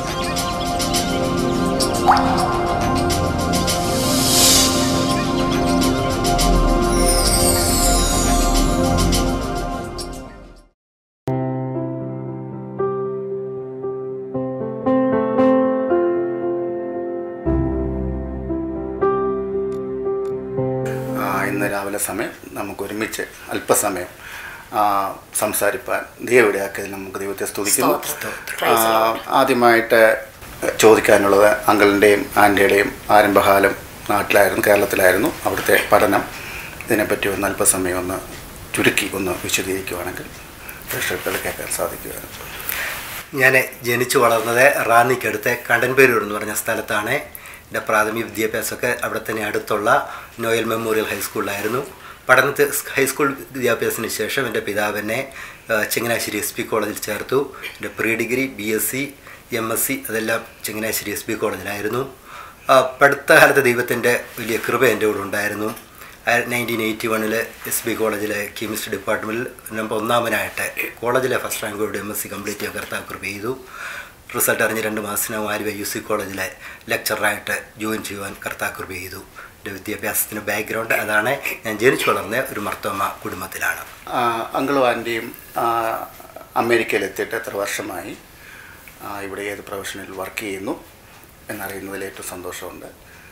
ആ, ഇന്ന് രാവിലെ സമയം നമുക്ക് ഒരുമിച്ച് അല്പസമയം ആ, സംസാരിപ്പാൻ ദൈവവിടെയാക്കിയതിൽ നമുക്ക് ദൈവത്തെ സ്തുതിക്കുന്നു ആ, ആദ്യമായിട്ട് ചോദിക്കാനുള്ളത് അങ്കിളിൻ്റെയും ആൻറ്റിയുടെയും ആരംഭകാലം നാട്ടിലായിരുന്നു കേരളത്തിലായിരുന്നു അവിടുത്തെ പഠനം ഇതിനെപ്പറ്റി ഒന്ന് അല്പസമയം ഒന്ന് ചുരുക്കി ഒന്ന് വിശദീകരിക്കുവാണെങ്കിൽ പ്രേക്ഷകർക്ക് കേൾക്കാൻ സാധിക്കുമായിരുന്നു ഞാൻ ജനിച്ചു വളർന്നത് റാന്നിക്കടുത്ത് കണ്ടൻപേരൂർ എന്ന് പറഞ്ഞ സ്ഥലത്താണ് എൻ്റെ പ്രാഥമിക വിദ്യാഭ്യാസമൊക്കെ അവിടെ തന്നെ അടുത്തുള്ള നോയൽ മെമ്മോറിയൽ ഹൈസ്കൂളിലായിരുന്നു പഠനത്തിൽ ഹൈസ്കൂൾ വിദ്യാഭ്യാസത്തിന് ശേഷം എൻ്റെ പിതാവിനെ ആ, ചങ്ങനാശ്ശേരി എസ് പി കോളേജിൽ ചേർത്തു എൻ്റെ pre degree B S C M S C അതെല്ലാം ചങ്ങനാശ്ശേരി എസ് പി കോളേജിലായിരുന്നു ആ, പഠിത്ത കാലത്ത് ദൈവത്തിൻ്റെ വലിയ കൃപ എൻ്റെ കൂടെ ഉണ്ടായിരുന്നു നയൻറ്റീൻ എയ്റ്റി വണ്ണിൽ എസ് ബി കോളേജിലെ കെമിസ്ട്രി ഡിപ്പാർട്ട്മെൻറ്റിൽ നമ്പർ ഒന്നാമനായിട്ട് കോളേജിലെ ഫസ്റ്റ് റാങ്കോട് എം എസ് സി കംപ്ലീറ്റ് ചെയ്യാൻ കർത്താവ് കൃപ ചെയ്തു റിസൾട്ട് അറിഞ്ഞ് രണ്ട് മാസത്തിനകം ആലുവ യു സി കോളേജിലെ ലെക്ചറായിട്ട് ജോയിൻ ചെയ്യുവാൻ കർത്താവ് കൃപ ചെയ്തു എൻ്റെ വിദ്യാഭ്യാസത്തിൻ്റെ ബാക്ക്ഗ്രൗണ്ട് അതാണ് ഞാൻ ജനിച്ചു വളർന്ന ഒരു മർത്തോമ കുടുംബത്തിലാണ് ആ, അങ്കിളും ആൻറ്റിയും ആ, അമേരിക്കയിലെത്തിയിട്ട് എത്ര വർഷമായി ആ, ഇവിടെ ഏത് പ്രൊഫഷനിൽ വർക്ക് ചെയ്യുന്നു എന്നറിയുന്നതിൽ ഏറ്റവും സന്തോഷമുണ്ട്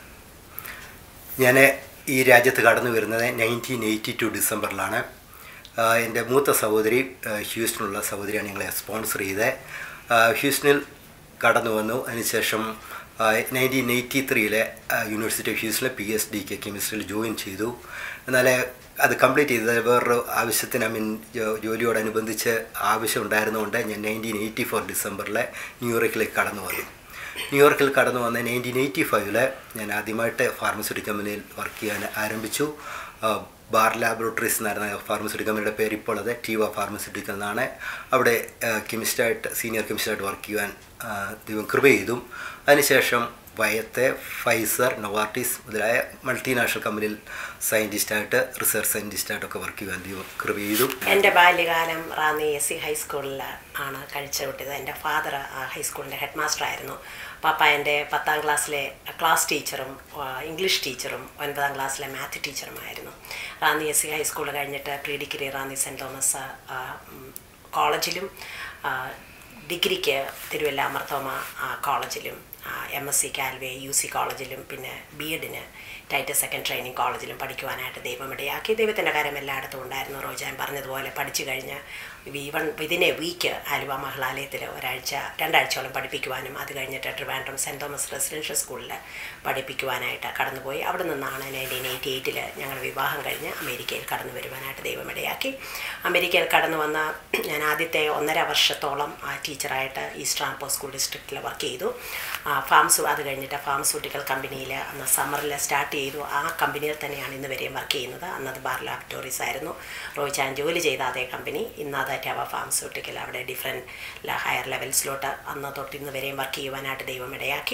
ഞാൻ ഈ രാജ്യത്ത് കടന്നു വരുന്നത് നയൻറ്റീൻ എയ്റ്റി ടു ഡിസംബറിലാണ് ആ, എൻ്റെ മൂത്ത സഹോദരി ആ, ഹ്യൂസ്റ്റണിലുള്ള സഹോദരിയാണ് ഞങ്ങളെ സ്പോൺസർ ചെയ്തത് ആ, ഹ്യൂസ്റ്റണിൽ കടന്നു വന്നു അതിനുശേഷം നയൻറ്റീൻ എയ്റ്റി ത്രീയിലെ യൂണിവേഴ്സിറ്റി ഓഫ് ഹ്യൂസ്റ്റണിലെ പി എച്ച് ഡിക്ക് കെമിസ്ട്രിയിൽ ജോയിൻ ചെയ്തു എന്നാൽ അത് കംപ്ലീറ്റ് ചെയ്തത് വേറൊരു ആവശ്യത്തിന് ഐ മീൻ ജോലിയോടനുബന്ധിച്ച് ആവശ്യം ഉണ്ടായിരുന്നുകൊണ്ട് ഞാൻ നയൻറ്റീൻ എയ്റ്റി ഫോർ ഡിസംബറിൽ ന്യൂയോർക്കിലേക്ക് കടന്നു വന്നു ന്യൂയോർക്കിൽ കടന്നു വന്ന നയൻറ്റീൻ എയ്റ്റി ഫൈവില് ഞാൻ ആദ്യമായിട്ട് ഫാർമസ്യൂട്ടിക്കൽ കമ്പനിയിൽ വർക്ക് ചെയ്യാൻ ആരംഭിച്ചു ആ, ബാർ ലാബോറട്ടറീസ് എന്നായിരുന്ന ഫാർമസ്യൂട്ടിക്കൽ കമ്പനിയുടെ പേര് ഇപ്പോൾ അത് ടീവ ഫാർമസ്യൂട്ടിക്കൽ എന്നാണ് അവിടെ ആ, കെമിസ്റ്റായിട്ട് സീനിയർ കെമിസ്റ്റായിട്ട് വർക്ക് ചെയ്യുവാൻ ആ, ദൈവം കൃപ ചെയ്തു അതിനുശേഷം വയത്തെ ഫൈസർ നൊവാർട്ടിസ് മുതലായ മൾട്ടിനാഷണൽ കമ്പനിയിൽ സയൻറ്റിസ്റ്റായിട്ട് റിസർച്ച് സയൻറ്റിസ്റ്റായിട്ടൊക്കെ വർക്ക് ചെയ്യുവാൻ ദൈവം കൃപ ചെയ്തു എൻ്റെ ബാല്യകാലം റാന്നി എസ് സി ഹൈസ്കൂളിൽ ആണ് കഴിച്ചു കൂട്ടിയത് എൻ്റെ ഫാദർ ആ ഹൈസ്കൂളിൻ്റെ ഹെഡ് മാസ്റ്റർ ആയിരുന്നു പാപ്പ എൻ്റെ പത്താം ക്ലാസ്സിലെ ക്ലാസ് ടീച്ചറും ആ, ഇംഗ്ലീഷ് ടീച്ചറും ഒൻപതാം ക്ലാസ്സിലെ മാത്ത് ടീച്ചറുമായിരുന്നു റാന്നി എസ് സി ഹൈസ്കൂൾ കഴിഞ്ഞിട്ട് pre degree Ranni Saint Thomas ആ, ഉം, കോളേജിലും ആ, ഡിഗ്രിക്ക് തിരുവല്ല അമർത്തോമ ആ, കോളേജിലും എം എസ് സി കാൽവേ യു സി കോളേജിലും പിന്നെ ബി എഡിന് ടൈറ്റസ് സെക്കൻഡ് ട്രെയിനിങ് കോളേജിലും പഠിക്കുവാനായിട്ട് ദൈവം ഇടയാക്കി ദൈവത്തിൻ്റെ കാര്യം എല്ലായിടത്തും ഉണ്ടായിരുന്നു റോജാൻ പറഞ്ഞതുപോലെ പഠിച്ചു കഴിഞ്ഞ് even within a week Aluva മഹിളാലയത്തിൽ ഒരാഴ്ച രണ്ടാഴ്ചയോളം പഠിപ്പിക്കുവാനും അത് കഴിഞ്ഞിട്ട് ട്രിവാൻഡ്രം സെൻറ്റ് തോമസ് റെസിഡൻഷ്യൽ സ്കൂളിൽ പഠിപ്പിക്കുവാനായിട്ട് കടന്നുപോയി അവിടെ നിന്നാണ് നയൻറ്റീൻ എയ്റ്റി എയ്റ്റിൽ ഞങ്ങൾ വിവാഹം കഴിഞ്ഞ് അമേരിക്കയിൽ കടന്നു വരുവാനായിട്ട് ദൈവം ഇടയാക്കി അമേരിക്കയിൽ കടന്നു വന്ന ഞാൻ ആദ്യത്തെ ഒന്നര വർഷത്തോളം ആ ടീച്ചറായിട്ട് ഈസ്റ്റ് റാംപോ സ്കൂൾ ഡിസ്ട്രിക്റ്റിൽ വർക്ക് ചെയ്തു ആ, ഫാംസു അത് കഴിഞ്ഞിട്ട് ഫാർമസ്യൂട്ടിക്കൽ കമ്പനിയിൽ അന്ന് സമ്മറിൽ സ്റ്റാർട്ട് ചെയ്തു ആ കമ്പനിയിൽ തന്നെയാണ് ഇന്ന് വരെയും വർക്ക് ചെയ്യുന്നത് അന്നത് ബാർ ലാബറട്ടറീസ് ആയിരുന്നു റോയ് ചാൻ ജോലി ചെയ്ത അതേ കമ്പനി ഇന്ന് അത് ടവ ഫാർമസ്യൂട്ടിക്കൽ അവിടെ ഡിഫറെൻറ്റ് ഹയർ ലെവൽസിലോട്ട് അന്ന് തൊട്ട് ഇന്ന് വരെയും വർക്ക് ചെയ്യുവാനായിട്ട് ദൈവം ഇടയാക്കി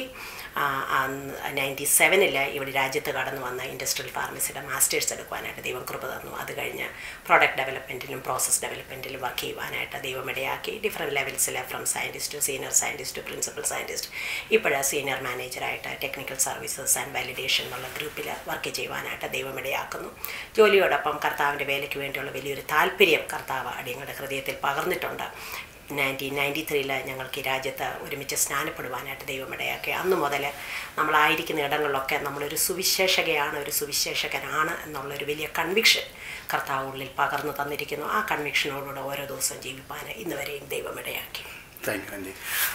നയൻറ്റി സെവനിൽ ഇവിടെ രാജ്യത്ത് കടന്നു വന്ന ഇൻഡസ്ട്രിയൽ ഫാർമസിയുടെ മാസ്റ്റേഴ്സ് എടുക്കുവാനായിട്ട് ദൈവം കൃപ തന്നു അത് കഴിഞ്ഞ് പ്രോഡക്റ്റ് ഡെവലപ്മെൻറ്റിലും പ്രോസസ് ഡെവലപ്മെൻറ്റിലും വർക്ക് ചെയ്യുവാനായിട്ട് ദൈവം ഇടയാക്കി ഡിഫറെൻറ്റ് ലെവൽസിൽ from scientist senior scientist principal scientist ഇപ്പോഴ് സീനിയർ മാനേജറായിട്ട് ടെക്നിക്കൽ സർവീസസ് ആൻഡ് വാലിഡേഷൻ എന്നുള്ള ഗ്രൂപ്പിൽ വർക്ക് ചെയ്യുവാനായിട്ട് ദൈവം ഇടയാക്കുന്നു ജോലിയോടൊപ്പം കർത്താവിൻ്റെ വേലയ്ക്ക് വേണ്ടിയുള്ള വലിയൊരു താല്പര്യം കർത്താവ് അടിയങ്ങളുടെ ഹൃദയത്തിൽ പകർന്നിട്ടുണ്ട് നയൻറ്റീൻ നയൻറ്റി ത്രീയിൽ ഞങ്ങൾക്ക് ഈ രാജ്യത്ത് ഒരുമിച്ച് സ്നാനപ്പെടുവാനായിട്ട് ദൈവം ഇടയാക്കി അന്ന് മുതൽ നമ്മളായിരിക്കുന്ന ഇടങ്ങളിലൊക്കെ നമ്മളൊരു സുവിശേഷകയാണ് ഒരു സുവിശേഷകനാണ് എന്നുള്ളൊരു വലിയ കൺവിക്ഷൻ കർത്താവ് ഉള്ളിൽ പകർന്നു തന്നിരിക്കുന്നു ആ കൺവിക്ഷനോടുകൂടെ ഓരോ ദിവസവും ജീവിപ്പാൻ ഇന്ന് വരെയും ദൈവം ഇടയാക്കി താങ്ക് യു ആൻറ്റി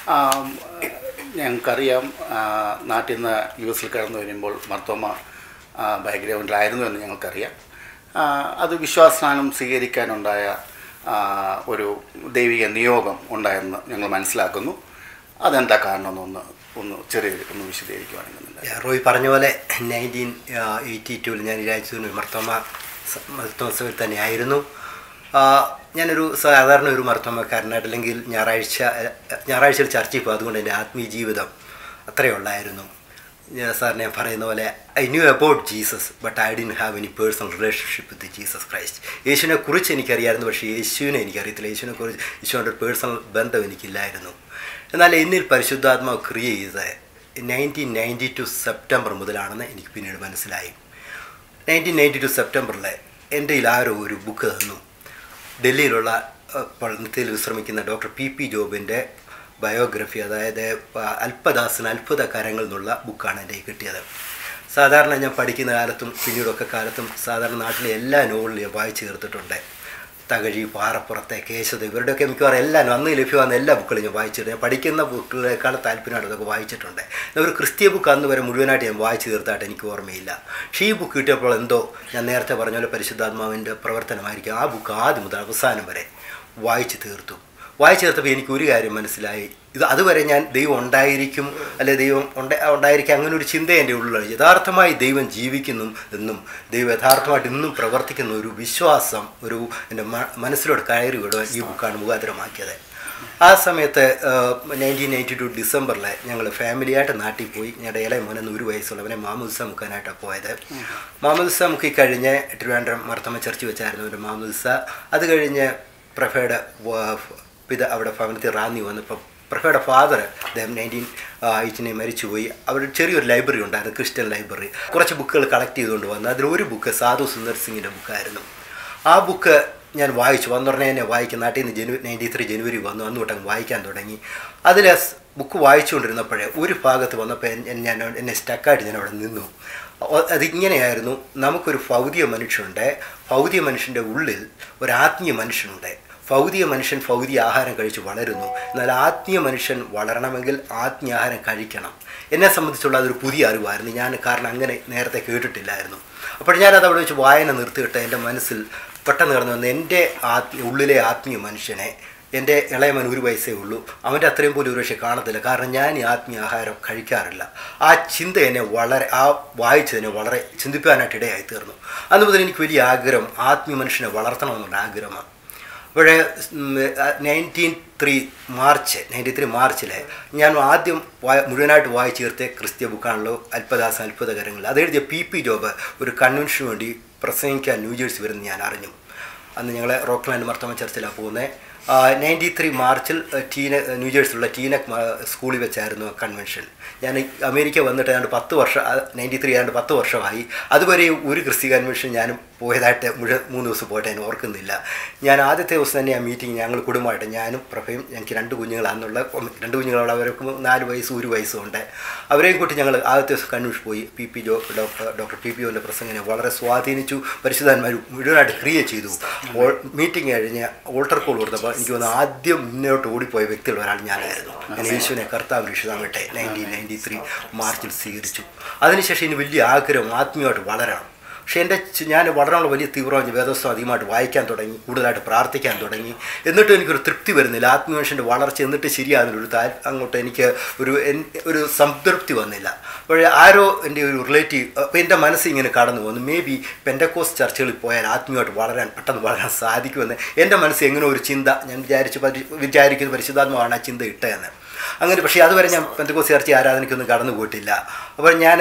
ഞങ്ങൾക്കറിയാം ആ, നാട്ടിൽ നിന്ന് യു എസിൽ കടന്നു വരുമ്പോൾ മർത്തോമ ബാക്ക്ഗ്രൗണ്ടിലായിരുന്നു എന്ന് ഞങ്ങൾക്കറിയാം ആ, അത് വിശ്വാസസ്നാനം സ്വീകരിക്കാനുണ്ടായ ആ, ഒരു ദൈവിക നിയോഗം ഉണ്ടായെന്ന് ഞങ്ങൾ മനസ്സിലാക്കുന്നു അതെന്താ കാരണമെന്നൊന്ന് ഒന്ന് ചെറിയ ഒന്ന് വിശദീകരിക്കുവാണെങ്കിൽ റോയ് പറഞ്ഞ പോലെ നയൻറ്റീൻ എയ്റ്റി ടൂവിൽ ഞാൻ ഈ രാജ്യത്തിന് മർത്തോമ സ- മർത്തോമസഭയിൽ തന്നെയായിരുന്നു ആ, ഞാനൊരു സാധാരണ ഒരു മർത്തോമക്കാരനായിട്ട് അല്ലെങ്കിൽ ഞായറാഴ്ച ഞായറാഴ്ചയിൽ ചർച്ചയിൽ പോകും അതുകൊണ്ട് എൻ്റെ ആത്മീയ ജീവിതം അത്രയേ ഉള്ളായിരുന്നു ഞാൻ സാറിനെ പറയുന്ന പോലെ I knew about Jesus but I didn't have any personal relationship with Jesus Christ യേശുവിനെ കുറിച്ച് എനിക്കറിയായിരുന്നു പക്ഷേ യേശുവിനെ എനിക്കറിയത്തില്ല യേശുവിനെ കുറിച്ച് യേശുവിൻ്റെ പേഴ്സണൽ ബന്ധം എനിക്കില്ലായിരുന്നു എന്നാൽ എന്നിൽ പരിശുദ്ധാത്മാവ് ക്രിയ ചെയ്ത് നയൻറ്റീൻ നയൻറ്റി ടു സെപ്റ്റംബർ മുതലാണെന്ന് എനിക്ക് പിന്നീട് മനസ്സിലായി നയൻറ്റീൻ നയൻറ്റി ടു സെപ്റ്റംബറിൽ എൻ്റെ കയ്യിൽ ആരോ ഒരു ബുക്ക് തന്നു ഡൽഹിയിലുള്ള അഹ്, പളനിത്തിൽ വിശ്രമിക്കുന്ന ഡോക്ടർ പി പി ജോബിൻ്റെ ബയോഗ്രഫി അതായത് അഹ്, അല്പദാസൻ അത്ഭുത കരങ്ങൾ എന്നുള്ള ബുക്കാണ് എൻ്റെ കയ്യിൽ കിട്ടിയത് സാധാരണ ഞാൻ പഠിക്കുന്ന കാലത്തും പിന്നീടൊക്കെ കാലത്തും സാധാരണ നാട്ടിലെ എല്ലാ നോവലും ഞാൻ വായിച്ചു തീർത്തിട്ടുണ്ട് തകഴി പാറപ്പുറത്തെ കേശത് ഇവരുടെയൊക്കെ മിക്കവാറും എല്ലാ അന്ന് ലഭ്യമാകുന്ന എല്ലാ ബുക്കുകളും ഞാൻ വായിച്ചിട്ടുണ്ട് ഞാൻ പഠിക്കുന്ന ബുക്കുകളെക്കാൾ താല്പര്യമായിട്ട് അതൊക്കെ വായിച്ചിട്ടുണ്ട് എന്നാൽ ഒരു ക്രിസ്തീയ ബുക്ക് അന്ന് വരെ മുഴുവനായിട്ട് ഞാൻ വായിച്ചു തീർത്തായിട്ട് എനിക്ക് ഓർമ്മയില്ല പക്ഷേ ഈ ബുക്ക് കിട്ടിയപ്പോൾ എന്തോ ഞാൻ നേരത്തെ പറഞ്ഞ പോലെ പരിശുദ്ധാത്മാവിൻ്റെ പ്രവർത്തനമായിരിക്കും ആ ബുക്ക് ആദ്യം മുതൽ അവസാനം വരെ വായിച്ചു തീർത്തു വായിച്ചു തീർത്തപ്പോൾ എനിക്ക് ഒരു കാര്യം മനസ്സിലായി ഇത് അതുവരെ ഞാൻ ദൈവം ഉണ്ടായിരിക്കും അല്ലെ ദൈവം ഉണ്ട ഉണ്ടായിരിക്കും അങ്ങനെ ഒരു ചിന്ത എൻ്റെ ഉള്ളിൽ യഥാർത്ഥമായി ദൈവം ജീവിക്കുന്നു എന്നും ദൈവം യഥാർത്ഥമായിട്ട് ഇന്നും പ്രവർത്തിക്കുന്ന ഒരു വിശ്വാസം ഒരു എൻ്റെ മ- മനസ്സിലോട്ട് കയറി വിടുവാൻ ഈ ബുക്കാണ് മുഖാന്തരമാക്കിയത് ആ സമയത്ത് നയൻറ്റീൻ നയൻറ്റി ടു ഡിസംബറിൽ ഞങ്ങൾ ഫാമിലിയായിട്ട് നാട്ടിൽ പോയി ഞങ്ങളുടെ ഇളയ മോനെന്ന് ഒരു വയസ്സുള്ളവനെ മാമുദിസ മുക്കാനായിട്ടാണ് പോയത് മാമുദിസ മുക്കി കഴിഞ്ഞ് തിരുവനന്തപുരം മർത്തമ്മ ചർച്ച് വെച്ചായിരുന്നു ഒരു മാമുദിസ അത് കഴിഞ്ഞ് പ്രഭയുടെ വ- പിത അവിടെ ഭവനത്തിൽ റാന്നി വന്നപ്പോൾ പ്രഭയുടെ ഫാദർ അദ്ദേഹം നയൻറ്റീൻ എയ്റ്റിനെ മരിച്ചുപോയി അവിടെ ചെറിയൊരു ലൈബ്രറി ഉണ്ടായിരുന്നു ക്രിസ്ത്യൻ ലൈബ്രറി കുറച്ച് ബുക്കുകൾ കളക്ട് ചെയ്തുകൊണ്ട് വന്നു അതിലൊരു ബുക്ക് സാധു സുന്ദർ സിംഗിൻ്റെ ബുക്കായിരുന്നു ആ ബുക്ക് ഞാൻ വായിച്ചു വന്നുടനെ തന്നെ വായിക്കും നാട്ടിൽ നിന്ന് ജനുവരി നയൻറ്റി ത്രീ ജനുവരി വന്നു അന്ന് തൊട്ടങ്ങ് വായിക്കാൻ തുടങ്ങി അതിൽ ബുക്ക് വായിച്ചുകൊണ്ടിരുന്നപ്പോഴേ ഒരു ഭാഗത്ത് വന്നപ്പോൾ എൻ- ഞാൻ എന്നെ സ്റ്റക്കായിട്ട് ഞാൻ അവിടെ നിന്നു ഒ- അതിങ്ങനെയായിരുന്നു നമുക്കൊരു ഭൗതിക മനുഷ്യനുണ്ട് ഭൗതിക മനുഷ്യൻ്റെ ഉള്ളിൽ ഒരു ആത്മീയ മനുഷ്യനുണ്ട് ഭൗതിക മനുഷ്യൻ ഭൗതിക ആഹാരം കഴിച്ച് വളരുന്നു എന്നാൽ ആത്മീയ മനുഷ്യൻ വളരണമെങ്കിൽ ആത്മീയ ആഹാരം കഴിക്കണം എന്നെ സംബന്ധിച്ചുള്ള അതൊരു പുതിയ അറിവായിരുന്നു ഞാൻ കാരണം അങ്ങനെ നേരത്തെ കേട്ടിട്ടില്ലായിരുന്നു അപ്പോൾ ഞാനത് അവിടെ വെച്ച് വായന നിർത്തിയിട്ട് എൻ്റെ മനസ്സിൽ പെട്ടെന്ന് കടന്നു വന്ന് എൻ്റെ ആത്മീയ ഉള്ളിലെ ആത്മീയ മനുഷ്യനെ എൻ്റെ ഇളയമൻ ഒരു വയസ്സേ ഉള്ളൂ അവൻ്റെ അത്രയും പോലും ഒരു പക്ഷേ കാണത്തില്ല കാരണം ഞാൻ ഈ ആത്മീയ ആഹാരം കഴിക്കാറില്ല ആ ചിന്ത എന്നെ വളരെ ആ വായിച്ചതിനെ വളരെ ചിന്തിപ്പാനായിട്ട് ഇടയായി തീർന്നു അന്ന് മുതൽ എനിക്ക് വലിയ ആഗ്രഹം ആത്മീയ മനുഷ്യനെ വളർത്തണമെന്നുള്ള ആഗ്രഹമാണ് അപ്പോഴേ nineteen three March ninety three മാർച്ചിൽ ഞാൻ ആദ്യം വായ മുഴുവനായിട്ട് വായിച്ചു തീർത്ത ക്രിസ്ത്യ ബുക്കാണല്ലോ അല്പദാസ അത്ഭുതകരങ്ങൾ അത് എഴുതിയ പി പി ജോബ് ഒരു കൺവെൻഷന് വേണ്ടി പ്രസംഗിക്കാൻ ന്യൂജേഴ്സി വരുന്ന ഞാൻ അറിഞ്ഞു അന്ന് ഞങ്ങൾ റോക്ക്ലാൻഡ് മർത്തമ ചർച്ചിലാണ് പോകുന്നത് നയൻറ്റി ത്രീ മാർച്ചിൽ ടീന ന്യൂജേഴ്സിലുള്ള ടീനക് സ്കൂളിൽ വെച്ചായിരുന്നു കൺവെൻഷൻ ഞാൻ അമേരിക്ക വന്നിട്ട് ഏതാണ്ട് പത്ത് വർഷം നയൻറ്റി ത്രീ ഏതാണ്ട് പത്ത് വർഷമായി അതുവരെ ഒരു ക്രിസ്ത്യ കൺവെൻഷൻ ഞാനും പോയതായിട്ട് മുഴുവൻ മൂന്ന് ദിവസം പോയിട്ട് ഞാൻ ഓർക്കുന്നില്ല ഞാൻ ആദ്യത്തെ ദിവസം തന്നെ ആ മീറ്റിംഗ് ഞങ്ങൾ കുടുംബമായിട്ട് ഞാനും പ്രഭയും ഞങ്ങൾക്ക് രണ്ട് കുഞ്ഞുങ്ങളാണെന്നുള്ള രണ്ട് കുഞ്ഞുങ്ങളുള്ള അവർക്ക് നാല് വയസ്സ് ഒരു വയസ്സും ഉണ്ട് അവരെയും കൂട്ടി ഞങ്ങൾ ആദ്യത്തെ ദിവസം കൺവെൻഷൻ പോയി പി പി ജോ ഡോക്ടർ ഡോക്ടർ പി പി ഒൻ്റെ പ്രസംഗനെ വളരെ സ്വാധീനിച്ചു പരിശുദ്ധാന്മാർ മുഴുവനായിട്ട് ക്രിയ ചെയ്തു മീറ്റിംഗ് കഴിഞ്ഞ് ഓൾട്ടർ കോൾ കൊടുത്തപ്പോൾ എനിക്ക് തോന്നുന്നു ആദ്യം മുന്നോട്ട് ഓടിപ്പോയ വ്യക്തിയുള്ള ഒരാൾ ഞാനായിരുന്നു ഞാൻ യേശുവിനെ കർത്താവ് രക്ഷിതാമട്ടെ നയൻറ്റീൻ നയൻറ്റി ത്രീ മാർച്ചിൽ സ്വീകരിച്ചു അതിനുശേഷം ഇനി വലിയ ആഗ്രഹം ആത്മീയമായിട്ട് വളരണം പക്ഷേ എൻ്റെ ചി- ഞാൻ വളരാനുള്ള വലിയ തീവ്രമായി വേദോത്സവം അധികമായിട്ട് വായിക്കാൻ തുടങ്ങി കൂടുതലായിട്ട് പ്രാർത്ഥിക്കാൻ തുടങ്ങി എന്നിട്ടും എനിക്കൊരു തൃപ്തി വരുന്നില്ല ആത്മീയ മനുഷ്യൻ്റെ വളർച്ച എന്നിട്ട് ശരിയാകുന്നില്ല ഒരു താ അങ്ങോട്ട് എനിക്ക് ഒരു എൻ- ഒരു സംതൃപ്തി വന്നില്ല അപ്പോൾ ആരോ എൻ്റെ ഒരു റിലേറ്റീവ് അപ്പോൾ എൻ്റെ മനസ്സ് ഇങ്ങനെ കടന്നു പോകുന്നു മേ ബി പെൻഡക്കോസ് ചർച്ചകളിൽ പോയാൽ ആത്മീയമായിട്ട് വളരാൻ പെട്ടെന്ന് വളരാൻ സാധിക്കുമെന്ന് എൻ്റെ മനസ്സ് എങ്ങനെ ഒരു ചിന്ത ഞാൻ വിചാരിച്ച് പരി- വിചാരിക്കുന്നത് പരിശുദ്ധാത്മാവാണ് ആ ചിന്ത ഇട്ടതെന്ന് അങ്ങനെ പക്ഷേ അതുവരെ ഞാൻ പെന്തക്കോസ് ചർച്ച ആരാധനയ്ക്കൊന്നും കടന്നു പോയിട്ടില്ല അപ്പോൾ ഞാൻ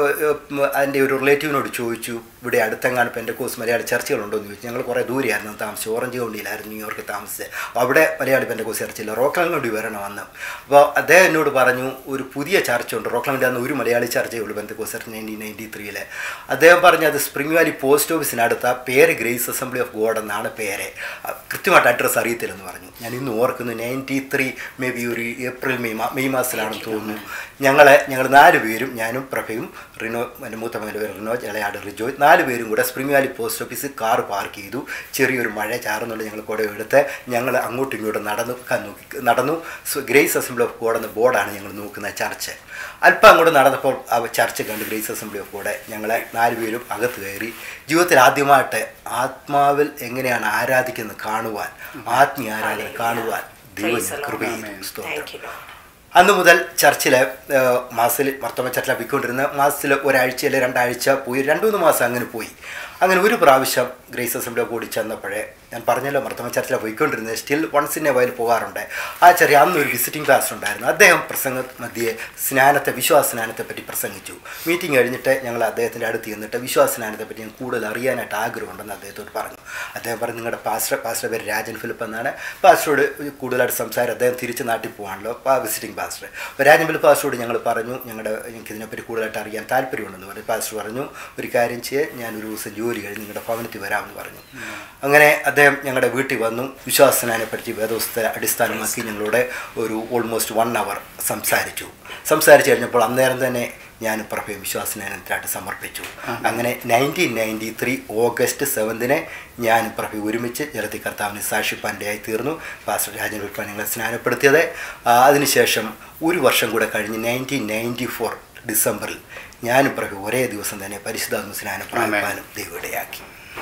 അതിൻ്റെ ഒരു റിലേറ്റീവിനോട് ചോദിച്ചു ഇവിടെ അടുത്തെങ്ങാണ് പെന്തക്കോസ് മലയാളി ചർച്ചകളുണ്ടോ എന്ന് ചോദിച്ചു ഞങ്ങൾ കുറേ ദൂരെയായിരുന്നു താമസിച്ചു ഓറഞ്ച് കൗണ്ടിയിലായിരുന്നു ന്യൂയോർക്കിൽ താമസിച്ചത് അപ്പോൾ അവിടെ മലയാളി പെന്തക്കോസ് ചർച്ചയില്ല റോക്ലാൻഡ് വരണമെന്ന് അപ്പോൾ അദ്ദേഹം എന്നോട് പറഞ്ഞു ഒരു പുതിയ ചർച്ച ഉണ്ട് റോക്ലാൻഡിൽ അന്ന് ഒരു മലയാളി ചർച്ചയേ ഉള്ളൂ പെന്തക്കോസ് ചർച്ച നയൻറ്റീൻ നയൻറ്റി ത്രീയിൽ അദ്ദേഹം പറഞ്ഞു അത് സ്പ്രിംഗ് വാലി പോസ്റ്റ് ഓഫീസിനടുത്ത പേര് ഗ്രേസ് അസംബ്ലി ഓഫ് ഗോഡ് എന്നാണ് പേര് അഹ് കൃത്യമായിട്ട് അഡ്രസ്സ് അറിയത്തില്ലെന്ന് പറഞ്ഞു ഞാൻ ഇന്ന് ഓർക്കുന്നു നയൻറ്റി ത്രീ മേ ബി ഒരു ഏപ്രിൽ മെയ് മാ മെയ് മാസത്തിലാണെന്ന് തോന്നുന്നു ഞങ്ങളെ ഞങ്ങൾ നാല് പേരും ഞാനും പ്രഭയും റിനോ എൻ്റെ മൂത്ത മകൻ്റെ പേര് റിനോ ഇളയാട് റിജോയ് നാല് പേരും കൂടെ സ്പ്രിംഗ് വാലി പോസ്റ്റ് ഓഫീസിൽ കാർ പാർക്ക് ചെയ്തു ചെറിയൊരു മഴ ചാറുന്നുണ്ട് ഞങ്ങൾ കൂടെ എടുത്ത് ഞങ്ങൾ അങ്ങോട്ടും ഇങ്ങോട്ടും നടന്നു ക- നോക്കി നടന്നു so Grace Assembly of God എന്ന ബോർഡാണ് ഞങ്ങൾ നോക്കുന്ന ചർച്ച് അല്പം അങ്ങോട്ട് നടന്നപ്പോൾ ആ ചർച്ച് കണ്ട് ഗ്രേസ് അസംബ്ലി ഓഫ് ഗോഡ് ഞങ്ങളെ നാലുപേരും അകത്ത് കയറി ജീവിതത്തിൽ ആദ്യമായിട്ട് ആത്മാവിൽ എങ്ങനെയാണ് ആരാധിക്കുന്നത് കാണുവാൻ ആത്മീയ ആരാധന കാണുവാൻ ദൈവം Praise the Lord. കൃപ ചെയ്തു സ്തോത്രം താങ്ക് യു ലോഡ് അന്ന് മുതൽ ചർച്ചിൽ മാസത്തിൽ മർത്തമ ചർച്ചിൽ പോയിക്കൊണ്ടിരുന്ന മാസത്തിൽ ഒരാഴ്ച അല്ലെങ്കിൽ രണ്ടാഴ്ച പോയി രണ്ട് മൂന്ന് മാസം അങ്ങനെ പോയി അങ്ങനെ ഒരു പ്രാവശ്യം ഗ്രേസ് അസംബ്ലിയെ കൂടി ചെന്നപ്പോഴേ ഞാൻ പറഞ്ഞല്ലോ മർത്തമ ചർച്ചിലാണ് പോയിക്കൊണ്ടിരുന്നത് സ്റ്റിൽ വൺസ് ഇൻ എ വയൽ പോകാറുണ്ട് ആ ചെറിയ അന്ന് ഒരു വിസിറ്റിംഗ് പാസ്റ്റർ ഉണ്ടായിരുന്നു അദ്ദേഹം പ്രസംഗ മധ്യേ സ്നാനത്തെ വിശ്വാസ സ്നാനത്തെ പറ്റി പ്രസംഗിച്ചു മീറ്റിംഗ് കഴിഞ്ഞിട്ട് ഞങ്ങൾ അദ്ദേഹത്തിൻ്റെ അടുത്ത് ചെന്നിട്ട് വിശ്വാസ സ്നാനത്തെ പറ്റി ഞാൻ കൂടുതൽ അറിയാനായിട്ട് ആഗ്രഹമുണ്ടെന്ന് അദ്ദേഹത്തോട് പറഞ്ഞു അദ്ദേഹം പറഞ്ഞു നിങ്ങളുടെ പാസ്റ്റർ പാസ്റ്റർ പേര് രാജൻ ഫിലിപ്പ് എന്നാണ് പാസ്റ്ററോട് കൂടുതലായിട്ട് സംസാരം അദ്ദേഹം തിരിച്ച് നാട്ടിൽ പോകാണല്ലോ ആ വിസിറ്റിംഗ് പാസ്റ്റർ അപ്പോൾ രാജൻ ഫിലിപ്പ് പാസ്റ്ററോട് ഞങ്ങൾ പറഞ്ഞു ഞങ്ങളുടെ എനിക്ക് ഇതിനെപ്പറ്റി കൂടുതലായിട്ട് അറിയാൻ താല്പര്യമുണ്ടെന്ന് പറഞ്ഞു പാസ്റ്റർ പറഞ്ഞു ഒരു കാര്യം ചെയ്യേ ഞാൻ ഒരു ദിവസം ജോലി കഴിഞ്ഞ് നിങ്ങളുടെ ഭവനത്തിൽ വരാമെന്ന് പറഞ്ഞു അങ്ങനെ അദ്ദേഹം ഞങ്ങളുടെ വീട്ടിൽ വന്നു വിശ്വാസനാനെ പറ്റി വേദോസ്ത അടിസ്ഥാനമാക്കി ഞങ്ങളോട് ഒരു ഓൾമോസ്റ്റ് വൺ അവർ സംസാരിച്ചു സംസാരിച്ചു കഴിഞ്ഞപ്പോൾ അന്നേരം തന്നെ ഞാൻ പ്രഭയെ വിശ്വാസനാനത്തിനായിട്ട് സമർപ്പിച്ചു അങ്ങനെ നയൻറ്റീൻ നയൻറ്റി ത്രീ ഓഗസ്റ്റ് സെവൻതിന് ഞാൻ പ്രഭ ഒരുമിച്ച് ജലത്തി കർത്താവിന് സാക്ഷിപ്പാൻ്റെയായി തീർന്നു പാസ്റ്റർ രാജൻ ഉൽപ്പാൻ ഞങ്ങളെ സ്നാനപ്പെടുത്തിയത് ആ, അതിനുശേഷം ഒരു വർഷം കൂടെ കഴിഞ്ഞ് നയൻറ്റീൻ നയൻറ്റി ഫോർ ഡിസംബറിൽ ഞാനും പ്രഭ ഒരേ ദിവസം തന്നെ പരിശുദ്ധാത്മ സ്നാനം പ്രാപിപ്പാനും ദൈവയിടയാക്കി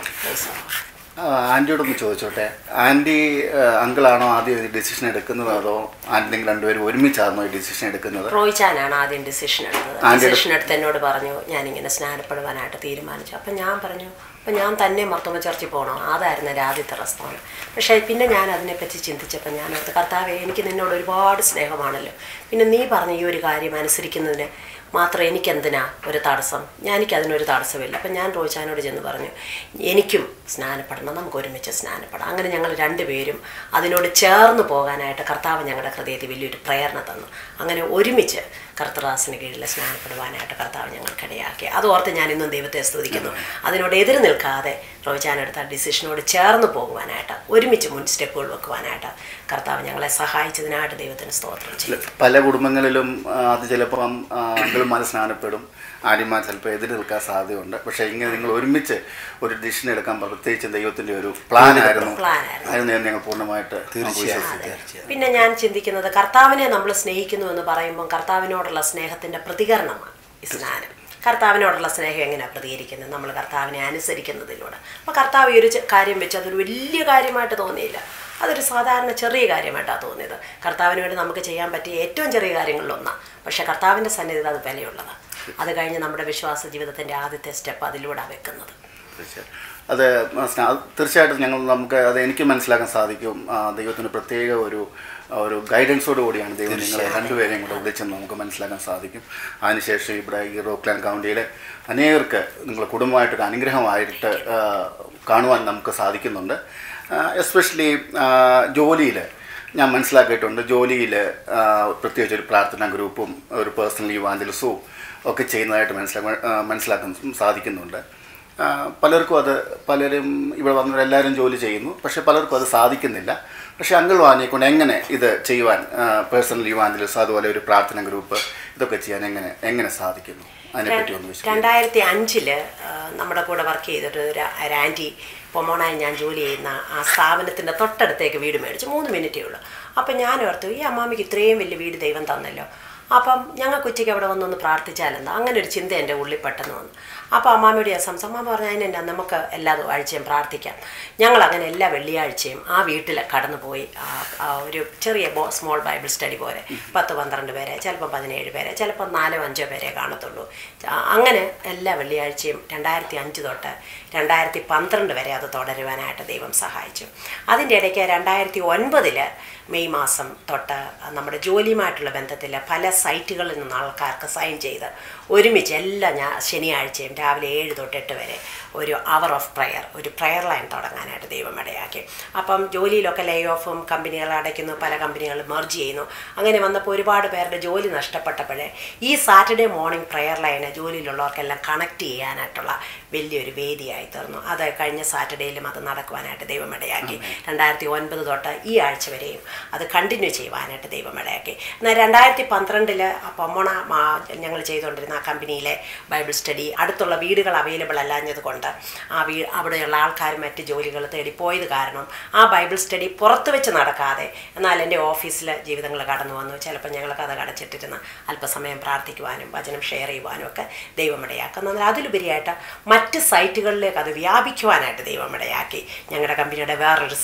ആ, ആൻറ്റിയോടൊന്ന് ചോദിച്ചോട്ടെ ആൻറ്റി അങ്കിളാണോ ആദ്യം ഈ ഡിസിഷൻ എടുക്കുന്നത് അതോ ആൻറ്റി നിങ്ങൾ രണ്ടുപേരും ഒരുമിച്ചാണോ ഈ ഡിസിഷൻ എടുക്കുന്നത് റോയിച്ചാനാണ് ആദ്യം ഡിസിഷൻ എടുത്തത് ആൻറ്റിയുടെ- ഡിസിഷൻ എടുത്ത് എന്നോട് പറഞ്ഞു ഞാനിങ്ങനെ സ്നാനപ്പെടുവാനായിട്ട് തീരുമാനിച്ചു അപ്പം ഞാൻ പറഞ്ഞു അപ്പം ഞാൻ തന്നെ മർത്തോമ ചർച്ചിൽ പോകണോ അതായിരുന്നു എൻ്റെ ആദ്യത്തെ റെസ്പോൺസ് പക്ഷേ പിന്നെ ഞാൻ അതിനെപ്പറ്റി ചിന്തിച്ചപ്പോൾ ഞാൻ ഓർത്ത് കർത്താവേ എനിക്ക് നിന്നോട് ഒരുപാട് സ്നേഹമാണല്ലോ പിന്നെ നീ പറഞ്ഞ ഈ ഒരു കാര്യം അനുസരിക്കുന്നതിന് മാത്രം എനിക്കെന്തിനാ ഒരു തടസ്സം ഞാൻ എനിക്ക് അതിനൊരു തടസ്സമില്ല അപ്പം ഞാൻ റോയിച്ചാനോട് ചെന്ന് പറഞ്ഞു എനിക്കും സ്നാനപ്പെടണം നമുക്ക് ഒരുമിച്ച് സ്നാനപ്പെടാം അങ്ങനെ ഞങ്ങൾ രണ്ടുപേരും അതിനോട് ചേർന്ന് പോകാനായിട്ട് കർത്താവ് ഞങ്ങളുടെ ഹൃദയത്തിൽ വലിയൊരു പ്രേരണ തന്നു അങ്ങനെ ഒരുമിച്ച് കർത്തറാസിന് കീഴിൽ സ്നാനപ്പെടുവാനായിട്ട് കർത്താവ് ഞങ്ങൾക്കിടയാക്കി അത് ഓർത്ത് ഞാൻ ഇന്നും ദൈവത്തെ സ്തുതിക്കുന്നു അതിനോട് എതിര് നിൽക്കാതെ റോജാൻ എടുത്ത ഡിസിഷനോട് ചേർന്ന് പോകുവാനായിട്ട് ഒരുമിച്ച് മുൻ സ്റ്റെപ്പുകൾ വെക്കുവാനായിട്ട് കർത്താവ് ഞങ്ങളെ സഹായിച്ചതിനായിട്ട് ദൈവത്തിന് സ്തോത്രം ചെയ്യും പല കുടുംബങ്ങളിലും ആ, അത് ചിലപ്പം അങ്കിൾമാർ സ്നാനപ്പെടും ആര്യമാർ ചിലപ്പോൾ എതിര് നിൽക്കാൻ സാധ്യതയുണ്ട് പക്ഷേ ഇങ്ങനെ നിങ്ങൾ ഒരുമിച്ച് ഒരു ഡിസിഷൻ എടുക്കാൻ പ്രത്യേകിച്ച് ദൈവത്തിൻ്റെ ഒരു പ്ലാൻ ആയിരുന്നു പ്ലാനായിരുന്നു. അതിന് ഞാൻ ഞങ്ങൾ പൂർണ്ണമായിട്ട് നമുക്ക് തീർച്ചയായും വിശ്വസിക്കാം. തീർച്ചയായും പിന്നെ ഞാൻ ചിന്തിക്കുന്നത് കർത്താവിനെ നമ്മൾ സ്നേഹിക്കുന്നു എന്ന് പറയുമ്പോൾ കർത്താവിനോടുള്ള സ്നേഹത്തിന്റെ പ്രതികരണമാണ് ഈ സ്നാനം കർത്താവിനോടുള്ള സ്നേഹം എങ്ങനെയാണ് പ്രതികരിക്കുന്നത് നമ്മൾ കർത്താവിനെ അനുസരിക്കുന്നതിലൂടെ അപ്പോൾ കർത്താവ് ഈ ഒരു ചെ- കാര്യം വെച്ച് അതൊരു വലിയ കാര്യമായിട്ട് തോന്നിയില്ല അതൊരു സാധാരണ ചെറിയ കാര്യമായിട്ടാണ് തോന്നിയത് കർത്താവിന് വേണ്ടി നമുക്ക് ചെയ്യാൻ പറ്റിയ ഏറ്റവും ചെറിയ കാര്യങ്ങളിലൊന്നാണ് പക്ഷേ കർത്താവിൻ്റെ സന്നിധിയിൽ അത് വിലയുള്ളതാണ് അത് കഴിഞ്ഞ് നമ്മുടെ വിശ്വാസ ജീവിതത്തിൻ്റെ ആദ്യത്തെ സ്റ്റെപ്പ് അതിലൂടെ വെക്കുന്നത് തീർച്ചയായും. അത് സ്നാ- അത് തീർച്ചയായിട്ടും ഞങ്ങൾ നമുക്ക് അത് എനിക്ക് മനസ്സിലാക്കാൻ സാധിക്കും ആ, ദൈവത്തിന് പ്രത്യേക ഒരു ഒരു ഗൈഡൻസോട് കൂടിയാണ് ദൈവം നിങ്ങളെ രണ്ടുപേരെയും കൂടെ വിളിച്ചെന്ന് നമുക്ക് മനസ്സിലാക്കാൻ സാധിക്കും അതിനുശേഷം ഇവിടെ ഈ റോക്ലാൻഡ് കൗണ്ടിയിലെ അനേകർക്ക് നിങ്ങൾ കുടുംബമായിട്ടൊരു അനുഗ്രഹമായിട്ട് ആ, കാണുവാൻ നമുക്ക് സാധിക്കുന്നുണ്ട് എസ്പെഷ്യലി ജോലിയിൽ ഞാൻ മനസ്സിലാക്കിയിട്ടുണ്ട് ജോലിയിൽ പ്രത്യേകിച്ച് ഒരു പ്രാർത്ഥനാ ഗ്രൂപ്പും ഒരു പേഴ്സണൽ ഇവാഞ്ചലിസവും ഒക്കെ ചെയ്യുന്നതായിട്ട് മനസ്സിലാക്കാൻ ആ, മനസ്സിലാക്കാൻ സാധിക്കുന്നുണ്ട് ആ, പലർക്കും അത് പലരും ഇവിടെ വന്നവരെല്ലാവരും ജോലി ചെയ്യുന്നു പക്ഷെ പലർക്കും അത് സാധിക്കുന്നില്ല പക്ഷെ അങ്കിൾ വാങ്ങിക്കൊണ്ട് എങ്ങനെ ഇത് ചെയ്യുവാൻ പേഴ്സണൽ ഇവാഞ്ചലിസം അതുപോലെ ഒരു പ്രാർത്ഥന ഗ്രൂപ്പ് ഇതൊക്കെ ചെയ്യാൻ എങ്ങനെ എങ്ങനെ സാധിക്കുന്നു അതിനെപ്പറ്റി ഒന്ന് വിശദീകരിക്കും രണ്ടായിരത്തി അഞ്ചില് നമ്മുടെ കൂടെ വർക്ക് ചെയ്തിട്ട് ഒരു ഒരു ആൻറ്റി പൊമോണായി ഞാൻ ജോലി ചെയ്യുന്ന ആ സ്ഥാപനത്തിൻ്റെ തൊട്ടടുത്തേക്ക് വീട് മേടിച്ചു മൂന്ന് മിനിറ്റേ ഉള്ളൂ അപ്പം ഞാൻ ഓർത്തു ഈ അമ്മാമ്മയ്ക്ക് ഇത്രയും വലിയ വീട് ദൈവം തന്നല്ലോ അപ്പം ഞങ്ങൾക്ക് ഉച്ചയ്ക്ക് അവിടെ വന്നൊന്ന് പ്രാർത്ഥിച്ചാലെന്താ അങ്ങനെ ഒരു ചിന്ത എൻ്റെ ഉള്ളിൽ പെട്ടെന്ന് വന്നു അപ്പോൾ അമ്മാമ്മയോട് ഞാൻ സംസാരം അമ്മാമ്മ പറഞ്ഞു അതിനെന്നാ നമുക്ക് എല്ലാ ആഴ്ചയും പ്രാർത്ഥിക്കാം ഞങ്ങൾ അങ്ങനെ എല്ലാ വെള്ളിയാഴ്ചയും ആ വീട്ടിൽ കടന്നു പോയി ആ- ആ ഒരു ചെറിയ ബോ സ്മോൾ ബൈബിൾ സ്റ്റഡി പോലെ പത്ത് പന്ത്രണ്ട് പേരെ ചിലപ്പോൾ പതിനേഴ് പേരെ ചിലപ്പോൾ നാലോ അഞ്ചോ പേരെ കാണത്തുള്ളൂ ആ- അങ്ങനെ എല്ലാ വെള്ളിയാഴ്ചയും രണ്ടായിരത്തി അഞ്ച് തൊട്ട് രണ്ടായിരത്തി പന്ത്രണ്ട് വരെ അത് തുടരുവാനായിട്ട് ദൈവം സഹായിച്ചു അതിൻ്റെ ഇടയ്ക്ക് രണ്ടായിരത്തി ഒൻപതില് മെയ് മാസം തൊട്ട് നമ്മുടെ ജോലിയുമായിട്ടുള്ള ബന്ധത്തിൽ പല സൈറ്റുകളിൽ നിന്ന് ആൾക്കാർക്ക് സൈൻ ചെയ്ത് ഒരുമിച്ച് എല്ലാ ഞാ ശനിയാഴ്ചയും രാവിലെ ഏഴ് തൊട്ട് എട്ട് വരെ ഒരു അവർ ഓഫ് പ്രയർ ഒരു പ്രയർ ലൈൻ തുടങ്ങാനായിട്ട് ദൈവം ഇടയാക്കി അപ്പം ജോലിയിലൊക്കെ ലേ ഓഫും കമ്പനികൾ അടയ്ക്കുന്നു പല കമ്പനികളും മെർജ് ചെയ്യുന്നു അങ്ങനെ വന്നപ്പോൾ ഒരുപാട് പേരുടെ ജോലി നഷ്ടപ്പെട്ടപ്പോഴേ ഈ സാറ്റർഡേ മോർണിംഗ് പ്രയർ ലൈന് ജോലിയിലുള്ളവർക്കെല്ലാം കണക്ട് ചെയ്യാനായിട്ടുള്ള വലിയൊരു വേദിയായി തീർന്നു അത് കഴിഞ്ഞ സാറ്റർഡേയിലും അത് നടക്കുവാനായിട്ട് ദൈവം ഇടയാക്കി രണ്ടായിരത്തി ഒൻപത് തൊട്ട് ഈ ആഴ്ച വരെയും അത് കണ്ടിന്യൂ ചെയ്യുവാനായിട്ട് ദൈവം ഇടയാക്കി എന്നാൽ രണ്ടായിരത്തി പന്ത്രണ്ടില് പൊമ്മണ ഞങ്ങൾ ചെയ്തുകൊണ്ടിരുന്ന ആ കമ്പനിയിലെ ബൈബിൾ സ്റ്റഡി അടുത്തുള്ള വീടുകൾ അവൈലബിൾ അല്ലാഞ്ഞത് കൊണ്ട് ആ വീ അവിടെയുള്ള ആൾക്കാർ മറ്റ് ജോലികൾ തേടി പോയത് കാരണം ആ ബൈബിൾ സ്റ്റഡി പുറത്ത് വെച്ച് നടക്കാതെ എന്നാൽ എൻ്റെ ഓഫീസിൽ ജീവിതങ്ങൾ കടന്നു വന്നു ചിലപ്പോൾ ഞങ്ങൾക്ക് അത് അടച്ചിട്ടിരുന്ന് അല്പസമയം പ്രാർത്ഥിക്കുവാനും വചനം ഷെയർ ചെയ്യുവാനും ഒക്കെ ദൈവമിടയാക്കുന്നത് അതിലുപരിയായിട്ട് മറ്റ് സൈറ്റുകളിലേക്ക് അത് വ്യാപിക്കുവാനായിട്ട് ദൈവമിടയാക്കി ഞങ്ങളുടെ കമ്പനിയുടെ വേറൊരു സൈറ്റ്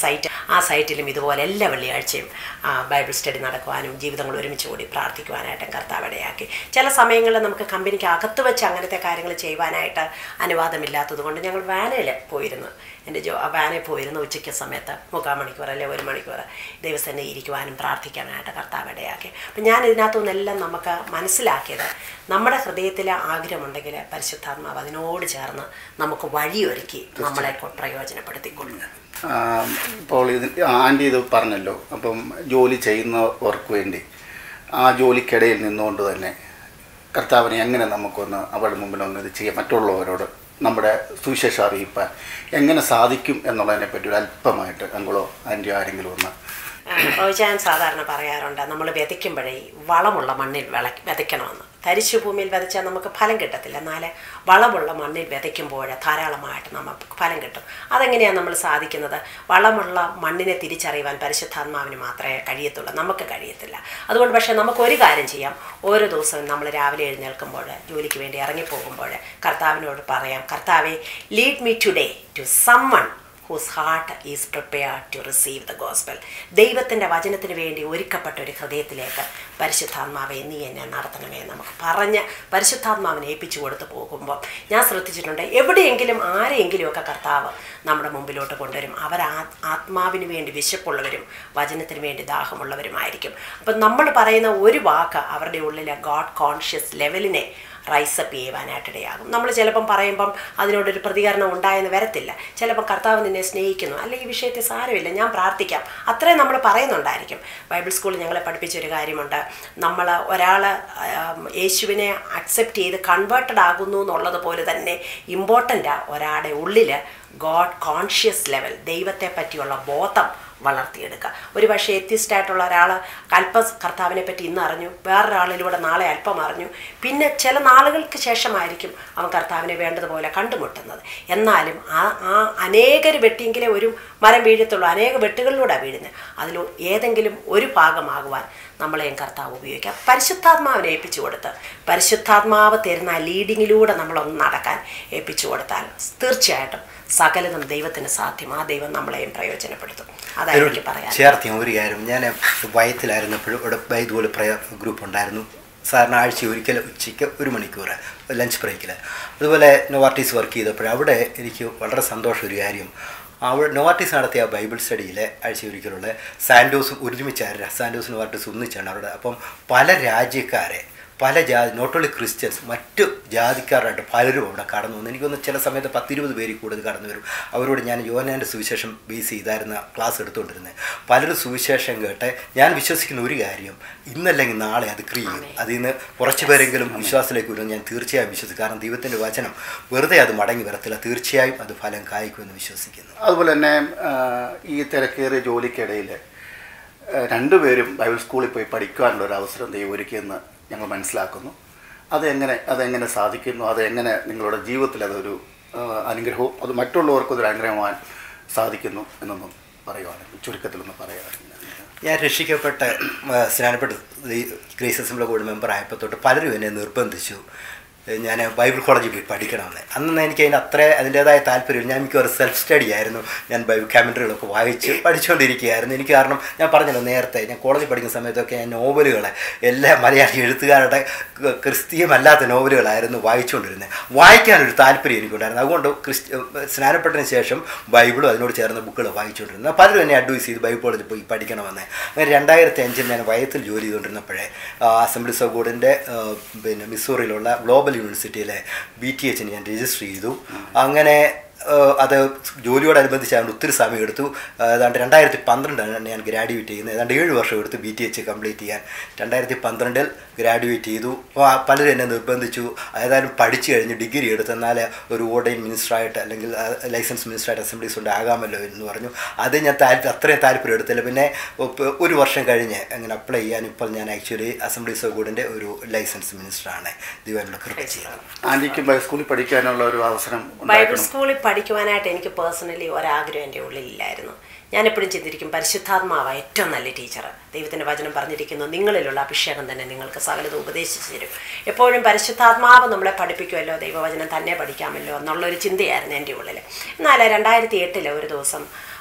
ആ സൈറ്റിലും ഇതുപോലെ എല്ലാ വെള്ളിയാഴ്ചയും ആ, ബൈബിൾ സ്റ്റഡി നടക്കുവാനും ജീവിതങ്ങൾ ഒരുമിച്ച് കൂടി പ്രാർത്ഥിക്കുവാനായിട്ടും കർത്താവ് ഇടയാക്കി ചില സമയങ്ങളിൽ നമുക്ക് കമ്പനിക്ക് അകത്ത് വെച്ച് അങ്ങനത്തെ കാര്യങ്ങൾ ചെയ്യുവാനായിട്ട് അനുവാദമില്ലാത്തത് കൊണ്ട് ഞങ്ങൾ വാനയിൽ പോയിരുന്നു എൻ്റെ ജോ ആ വാനിൽ പോയിരുന്നു ഉച്ചയ്ക്ക് സമയത്ത് മുക്കാൽ മണിക്കൂർ അല്ലെ ഒരു മണിക്കൂർ ദൈവസ്ഥനെ ഇരിക്കുവാനും പ്രാർത്ഥിക്കാനായിട്ട് കർത്താവ് ഇടയാക്കി അപ്പം ഞാൻ ഇതിനകത്തു നിന്നെല്ലാം നമുക്ക് മനസ്സിലാക്കിയത് നമ്മുടെ ഹൃദയത്തിലെ ആഗ്രഹമുണ്ടെങ്കിൽ പരിശുദ്ധാത്മാവ് അതിനോട് ചേർന്ന് നമുക്ക് വഴിയൊരുക്കി നമ്മളെ കൊ- പ്രയോജനപ്പെടുത്തിക്കൊള്ളുക ആ, ഇപ്പോൾ ഇത് ആൻറ്റി ഇത് പറഞ്ഞല്ലോ അപ്പം ജോലി ചെയ്യുന്നവർക്ക് വേണ്ടി ആ ജോലിക്കിടയിൽ നിന്നുകൊണ്ട് തന്നെ കർത്താവിനെ എങ്ങനെ നമുക്കൊന്ന് അവരുടെ മുമ്പിൽ ഒന്ന് ഇത് ചെയ്യാം മറ്റുള്ളവരോട് നമ്മുടെ സുവിശേഷം അറിയിപ്പാൻ എങ്ങനെ സാധിക്കും എന്നുള്ളതിനെ പറ്റി ഒരു അല്പമായിട്ട് അങ്കളോ ആൻറ്റിയോ ആരെങ്കിലും ഒന്ന് റോജാൻ സാധാരണ പറയാറുണ്ട് നമ്മൾ വിതയ്ക്കുമ്പോഴേ വളമുള്ള മണ്ണിൽ വിള വിതയ്ക്കണമെന്ന് തരിശു ഭൂമിയിൽ വിതച്ചാൽ നമുക്ക് ഫലം കിട്ടത്തില്ല എന്നാൽ വളമുള്ള മണ്ണിൽ വിതയ്ക്കുമ്പോൾ ധാരാളമായിട്ട് നമുക്ക് ഫലം കിട്ടും അതെങ്ങനെയാണ് നമ്മൾ സാധിക്കുന്നത് വളമുള്ള മണ്ണിനെ തിരിച്ചറിയുവാൻ പരിശുദ്ധാത്മാവിന് മാത്രമേ കഴിയത്തുള്ളൂ നമുക്ക് കഴിയത്തില്ല അതുകൊണ്ട് പക്ഷേ നമുക്ക് ഒരു കാര്യം ചെയ്യാം ഓരോ ദിവസവും നമ്മൾ രാവിലെ എഴുന്നേൽക്കുമ്പോൾ ജോലിക്ക് വേണ്ടി ഇറങ്ങിപ്പോകുമ്പോൾ കർത്താവിനോട് പറയാം കർത്താവെ lead me today to summon whose heart is prepared to receive the gospel ദൈവത്തിൻ്റെ വചനത്തിന് വേണ്ടി ഒരുക്കപ്പെട്ട ഒരു ഹൃദയത്തിലേക്ക് പരിശുദ്ധാത്മാവെ നീ എന്നെ നടത്തണമേ നമുക്ക് പറഞ്ഞ് പരിശുദ്ധാത്മാവിനെ ഏൽപ്പിച്ചു കൊടുത്ത് പോകുമ്പോൾ ഞാൻ ശ്രദ്ധിച്ചിട്ടുണ്ട് എവിടെയെങ്കിലും ആരെയെങ്കിലുമൊക്കെ കർത്താവ് നമ്മുടെ മുമ്പിലോട്ട് കൊണ്ടുവരും അവർ ആ ആത്മാവിന് വേണ്ടി വിശപ്പുള്ളവരും വചനത്തിന് വേണ്ടി ദാഹമുള്ളവരുമായിരിക്കും അപ്പം നമ്മൾ പറയുന്ന ഒരു വാക്ക് അവരുടെ ഉള്ളിലെ ഗോഡ് കോൺഷ്യസ് ലെവലിനെ റൈസപ്പ് ചെയ്യുവാനായിട്ടിടയാകും നമ്മൾ ചിലപ്പം പറയുമ്പം അതിനോടൊരു പ്രതികരണം ഉണ്ടായെന്ന് വരത്തില്ല ചിലപ്പം കർത്താവ് നിന്നെ സ്നേഹിക്കുന്നു അല്ലെ ഈ വിഷയത്തെ സാരമില്ല ഞാൻ പ്രാർത്ഥിക്കാം അത്രയും നമ്മൾ പറയുന്നുണ്ടായിരിക്കും ബൈബിൾ സ്കൂളിൽ ഞങ്ങളെ പഠിപ്പിച്ചൊരു കാര്യമുണ്ട് നമ്മൾ ഒരാൾ യേശുവിനെ അക്സെപ്റ്റ് ചെയ്ത് കൺവേർട്ടഡ് ആകുന്നു എന്നുള്ളത് പോലെ തന്നെ ഇമ്പോർട്ടൻ്റാണ് ഒരാളുടെ ഉള്ളിൽ ഗോഡ് കോൺഷ്യസ് ലെവൽ ദൈവത്തെ പറ്റിയുള്ള ബോധം വളർത്തിയെടുക്കുക ഒരു പക്ഷേ എത്തിസ്റ്റ് ആയിട്ടുള്ള ഒരാൾ അല്പ കർത്താവിനെ പറ്റി ഇന്ന് അറിഞ്ഞു വേറൊരാളിലൂടെ നാളെ അല്പം അറിഞ്ഞു പിന്നെ ചില നാളുകൾക്ക് ശേഷമായിരിക്കും അവൻ കർത്താവിനെ വേണ്ടതുപോലെ കണ്ടുമുട്ടുന്നത് എന്നാലും ആ ആ അനേകർ വെട്ടിയെങ്കിലേ ഒരു മരം വീഴത്തുള്ളൂ അനേക വെട്ടുകളിലൂടെയാണ് വീഴുന്നത് അതിൽ ഏതെങ്കിലും ഒരു ഭാഗമാകുവാൻ നമ്മളെയും കർത്താവ് ഉപയോഗിക്കാം പരിശുദ്ധാത്മാവിനെ ഏൽപ്പിച്ചു കൊടുത്ത് പരിശുദ്ധാത്മാവ് തരുന്ന ആ ലീഡിങ്ങിലൂടെ നമ്മളൊന്ന് നടക്കാൻ ഏൽപ്പിച്ചു കൊടുത്താൽ തീർച്ചയായിട്ടും സകലതും ദൈവത്തിന് സാധ്യം ആ ദൈവം നമ്മളെയും പ്രയോജനപ്പെടുത്തും അതായിരിക്കും എനിക്ക് പറയാൻ ചേർത്ത് ഞാൻ ഒരു കാര്യം ഞാൻ വയത്തിലായിരുന്നപ്പോഴും ഇവിടെ ഇതുപോലെ പ്രയർ ഗ്രൂപ്പ് ഉണ്ടായിരുന്നു സാറിന് ആഴ്ച ഒരിക്കൽ ഉച്ചയ്ക്ക് ഒരു മണിക്കൂർ ലഞ്ച് ബ്രേക്കിൽ അതുപോലെ നോവാർട്ടീസ് വർക്ക് ചെയ്തപ്പോൾ അവിടെ എനിക്ക് വളരെ സന്തോഷം ഒരു കാര്യം അവിടെ നോവാർട്ടീസ് നടത്തിയ ബൈബിൾ സ്റ്റഡിയിലെ ആഴ്ച ഒരിക്കലുള്ള സാൻഡോസും ഒരുമിച്ചായിരുന്നു സാൻഡോസ് നോവാർട്ടീസ് ഒന്നിച്ചാണ് അവിടെ അപ്പം പല രാജ്യക്കാരെ പല ജാതി നോട്ട് ഓൺലി ക്രിസ്ത്യൻസ് മറ്റു ജാതിക്കാരായിട്ട് പലരും അവിടെ കടന്നു വന്നു എനിക്കൊന്ന് ചില സമയത്ത് പത്തിരുപത് പേര് കൂടുതൽ കടന്നു വരും അവരോട് ഞാൻ യോനാൻ്റെ സുവിശേഷം ബേസ് ചെയ്തായിരുന്ന ക്ലാസ് എടുത്തുകൊണ്ടിരുന്നത് പലരും സുവിശേഷം കേട്ട് ഞാൻ വിശ്വസിക്കുന്ന ഒരു കാര്യം ഇന്നല്ലെങ്കിൽ നാളെ അത് ക്രിയും അതിൽ നിന്ന് കുറച്ച് പേരെങ്കിലും വിശ്വാസത്തിലേക്ക് വരും ഞാൻ തീർച്ചയായും വിശ്വസിക്കും കാരണം ദൈവത്തിൻ്റെ വചനം വെറുതെ അത് മടങ്ങി വരത്തില്ല തീർച്ചയായും അത് ഫലം കായ്ക്കുമെന്ന് വിശ്വസിക്കുന്നു അതുപോലെ തന്നെ ആ, ഈ തിരക്കേറിയ ജോലിക്കിടയിൽ ആ, രണ്ടുപേരും ബൈബിൾ സ്കൂളിൽ പോയി പഠിക്കാനുള്ള ഒരു അവസരം ദൈവം ഒരുക്കിയെന്ന് ഞങ്ങൾ മനസ്സിലാക്കുന്നു അതെങ്ങനെ അതെങ്ങനെ സാധിക്കുന്നു അതെങ്ങനെ നിങ്ങളുടെ ജീവിതത്തിൽ അതൊരു ആ, അനുഗ്രഹവും അത് മറ്റുള്ളവർക്കും അതൊരു അനുഗ്രഹമാകാൻ സാധിക്കുന്നു എന്നൊന്നും പറയുവാണെങ്കിൽ ചുരുക്കത്തിലൊന്ന് പറയുകയാണെങ്കിൽ ഞാൻ രക്ഷിക്കപ്പെട്ട ആ, സ്നാനപ്പെട്ട ഈ ഗ്രേസ് അസംബ്ലി ബോർഡ് മെമ്പർ ആയപ്പോൾ തൊട്ട് പലരും എന്നെ നിർബന്ധിച്ചു ഏ, ഞാൻ ബൈബിൾ കോളേജിൽ പോയി പഠിക്കണമെന്ന് അന്ന് എനിക്ക് അതിന് അത്ര അതിൻ്റേതായ താല്പര്യമില്ല ഞാൻ മിക്കവാറും സെൽഫ് സ്റ്റഡി ആയിരുന്നു ഞാൻ ബൈബിൾ കമൻട്രികളൊക്കെ വായിച്ച് പഠിച്ചുകൊണ്ടിരിക്കുകയായിരുന്നു എനിക്ക് കാരണം ഞാൻ പറഞ്ഞല്ലോ നേരത്തെ ഞാൻ കോളേജിൽ പഠിക്കുന്ന സമയത്തൊക്കെ ഞാൻ നോവലുകളെ എല്ലാ മലയാളി എഴുത്തുകാരുടെ ക- ക്രിസ്തീയമല്ലാത്ത നോവലുകളായിരുന്നു വായിച്ചുകൊണ്ടിരുന്നത് വായിക്കാനൊരു താല്പര്യം എനിക്കുണ്ടായിരുന്നു അതുകൊണ്ട് ക്രിസ്ത്യ സ്നാനപ്പെട്ടതിന് ശേഷം ബൈബിളും അതിനോട് ചേർന്ന ബുക്കുകൾ വായിച്ചുകൊണ്ടിരുന്നത് പലരും എന്നെ അഡ്വൈസ് ചെയ്ത് ബൈബിൾ കോളേജിൽ പോയി പഠിക്കണമെന്ന് അങ്ങനെ രണ്ടായിരത്തി അഞ്ചിൽ ഞാൻ വയത്തിൽ ജോലി ചെയ്തുകൊണ്ടിരുന്നപ്പോഴേ ആ, അസംബ്ലീസ് ഓഫ് ഗോഡിൻ്റെ പിന്നെ മിസൂറിലുള്ള ഗ്ലോബൽ യൂണിവേഴ്സിറ്റിയിലെ ബി ടി എച്ചിന് ഞാൻ രജിസ്റ്റർ ചെയ്തു അങ്ങനെ ഏഹ് അത് ജോലിയോടനുബന്ധിച്ചാണ് ഒത്തിരി സമയം എടുത്തു ഏഹ് ഏതാണ്ട് രണ്ടായിരത്തി പന്ത്രണ്ടാണ് ഞാൻ ഗ്രാജുവേറ്റ് ചെയ്യുന്നത് ഏതാണ്ട് ഏഴ് വർഷം എടുത്ത് ബി ടി എച്ച് കംപ്ലീറ്റ് ചെയ്യാൻ രണ്ടായിരത്തി പന്ത്രണ്ടിൽ ഗ്രാജുവേറ്റ് ചെയ്തു അപ്പോൾ ആ പലരും എന്നെ നിർബന്ധിച്ചു ഏതായാലും പഠിച്ചു കഴിഞ്ഞ് ഡിഗ്രി എടുത്ത് എന്നാൽ ഒരു ഓർഡൈൻ മിനിസ്റ്ററായിട്ട് അല്ലെങ്കിൽ ലൈസൻസ് മിനിസ്റ്ററായിട്ട് അസംബ്ലീസ് കൊണ്ട് ആകാമല്ലോ എന്ന് പറഞ്ഞു അത് ഞാൻ താല്പര്യം അത്രയും താല്പര്യം എടുത്തില്ല പിന്നെ ഒപ്പ- ഒരു വർഷം കഴിഞ്ഞ് അങ്ങനെ അപ്ലൈ ചെയ്യാൻ ഇപ്പോൾ ഞാൻ ആക്ച്വലി അസംബ്ലീസ് ഓഫ് ഗോഡിൻ്റെ ഒരു ലൈസൻസ് മിനിസ്റ്ററാണ് ദൈവങ്ങളുടെ കൃപ ചെയ്യുന്നത് ആൻറ്റിക്കും ബൈബിൾ സ്കൂളിൽ പഠിക്കാനുള്ള ഒരു അവസരം ബൈബിൾ ഉണ്ടാക്കണം സ്കൂളിൽ പഠിക്കുവാനായിട്ട് എനിക്ക് പേഴ്സണലി ഒരാഗ്രഹം എൻ്റെ ഉള്ളിലില്ലായിരുന്നു ഞാൻ എപ്പോഴും ചിന്തിരിക്കും പരിശുദ്ധാത്മാവ ഏറ്റവും നല്ല ടീച്ചർ ദൈവത്തിൻ്റെ വചനം പറഞ്ഞിരിക്കുന്നു നിങ്ങളിലുള്ള അഭിഷേകം തന്നെ നിങ്ങൾക്ക് സകലതും ഉപദേശിച്ചു തരും എപ്പോഴും പരിശുദ്ധാത്മാവ് നമ്മളെ പഠിപ്പിക്കുമല്ലോ ദൈവവചനം തന്നെ പഠിക്കാമല്ലോ എന്നുള്ളൊരു ചിന്തയായിരുന്നു എൻ്റെ ഉള്ളിൽ എന്നാൽ രണ്ടായിരത്തി എട്ടിലെ ഒരു ദിവസം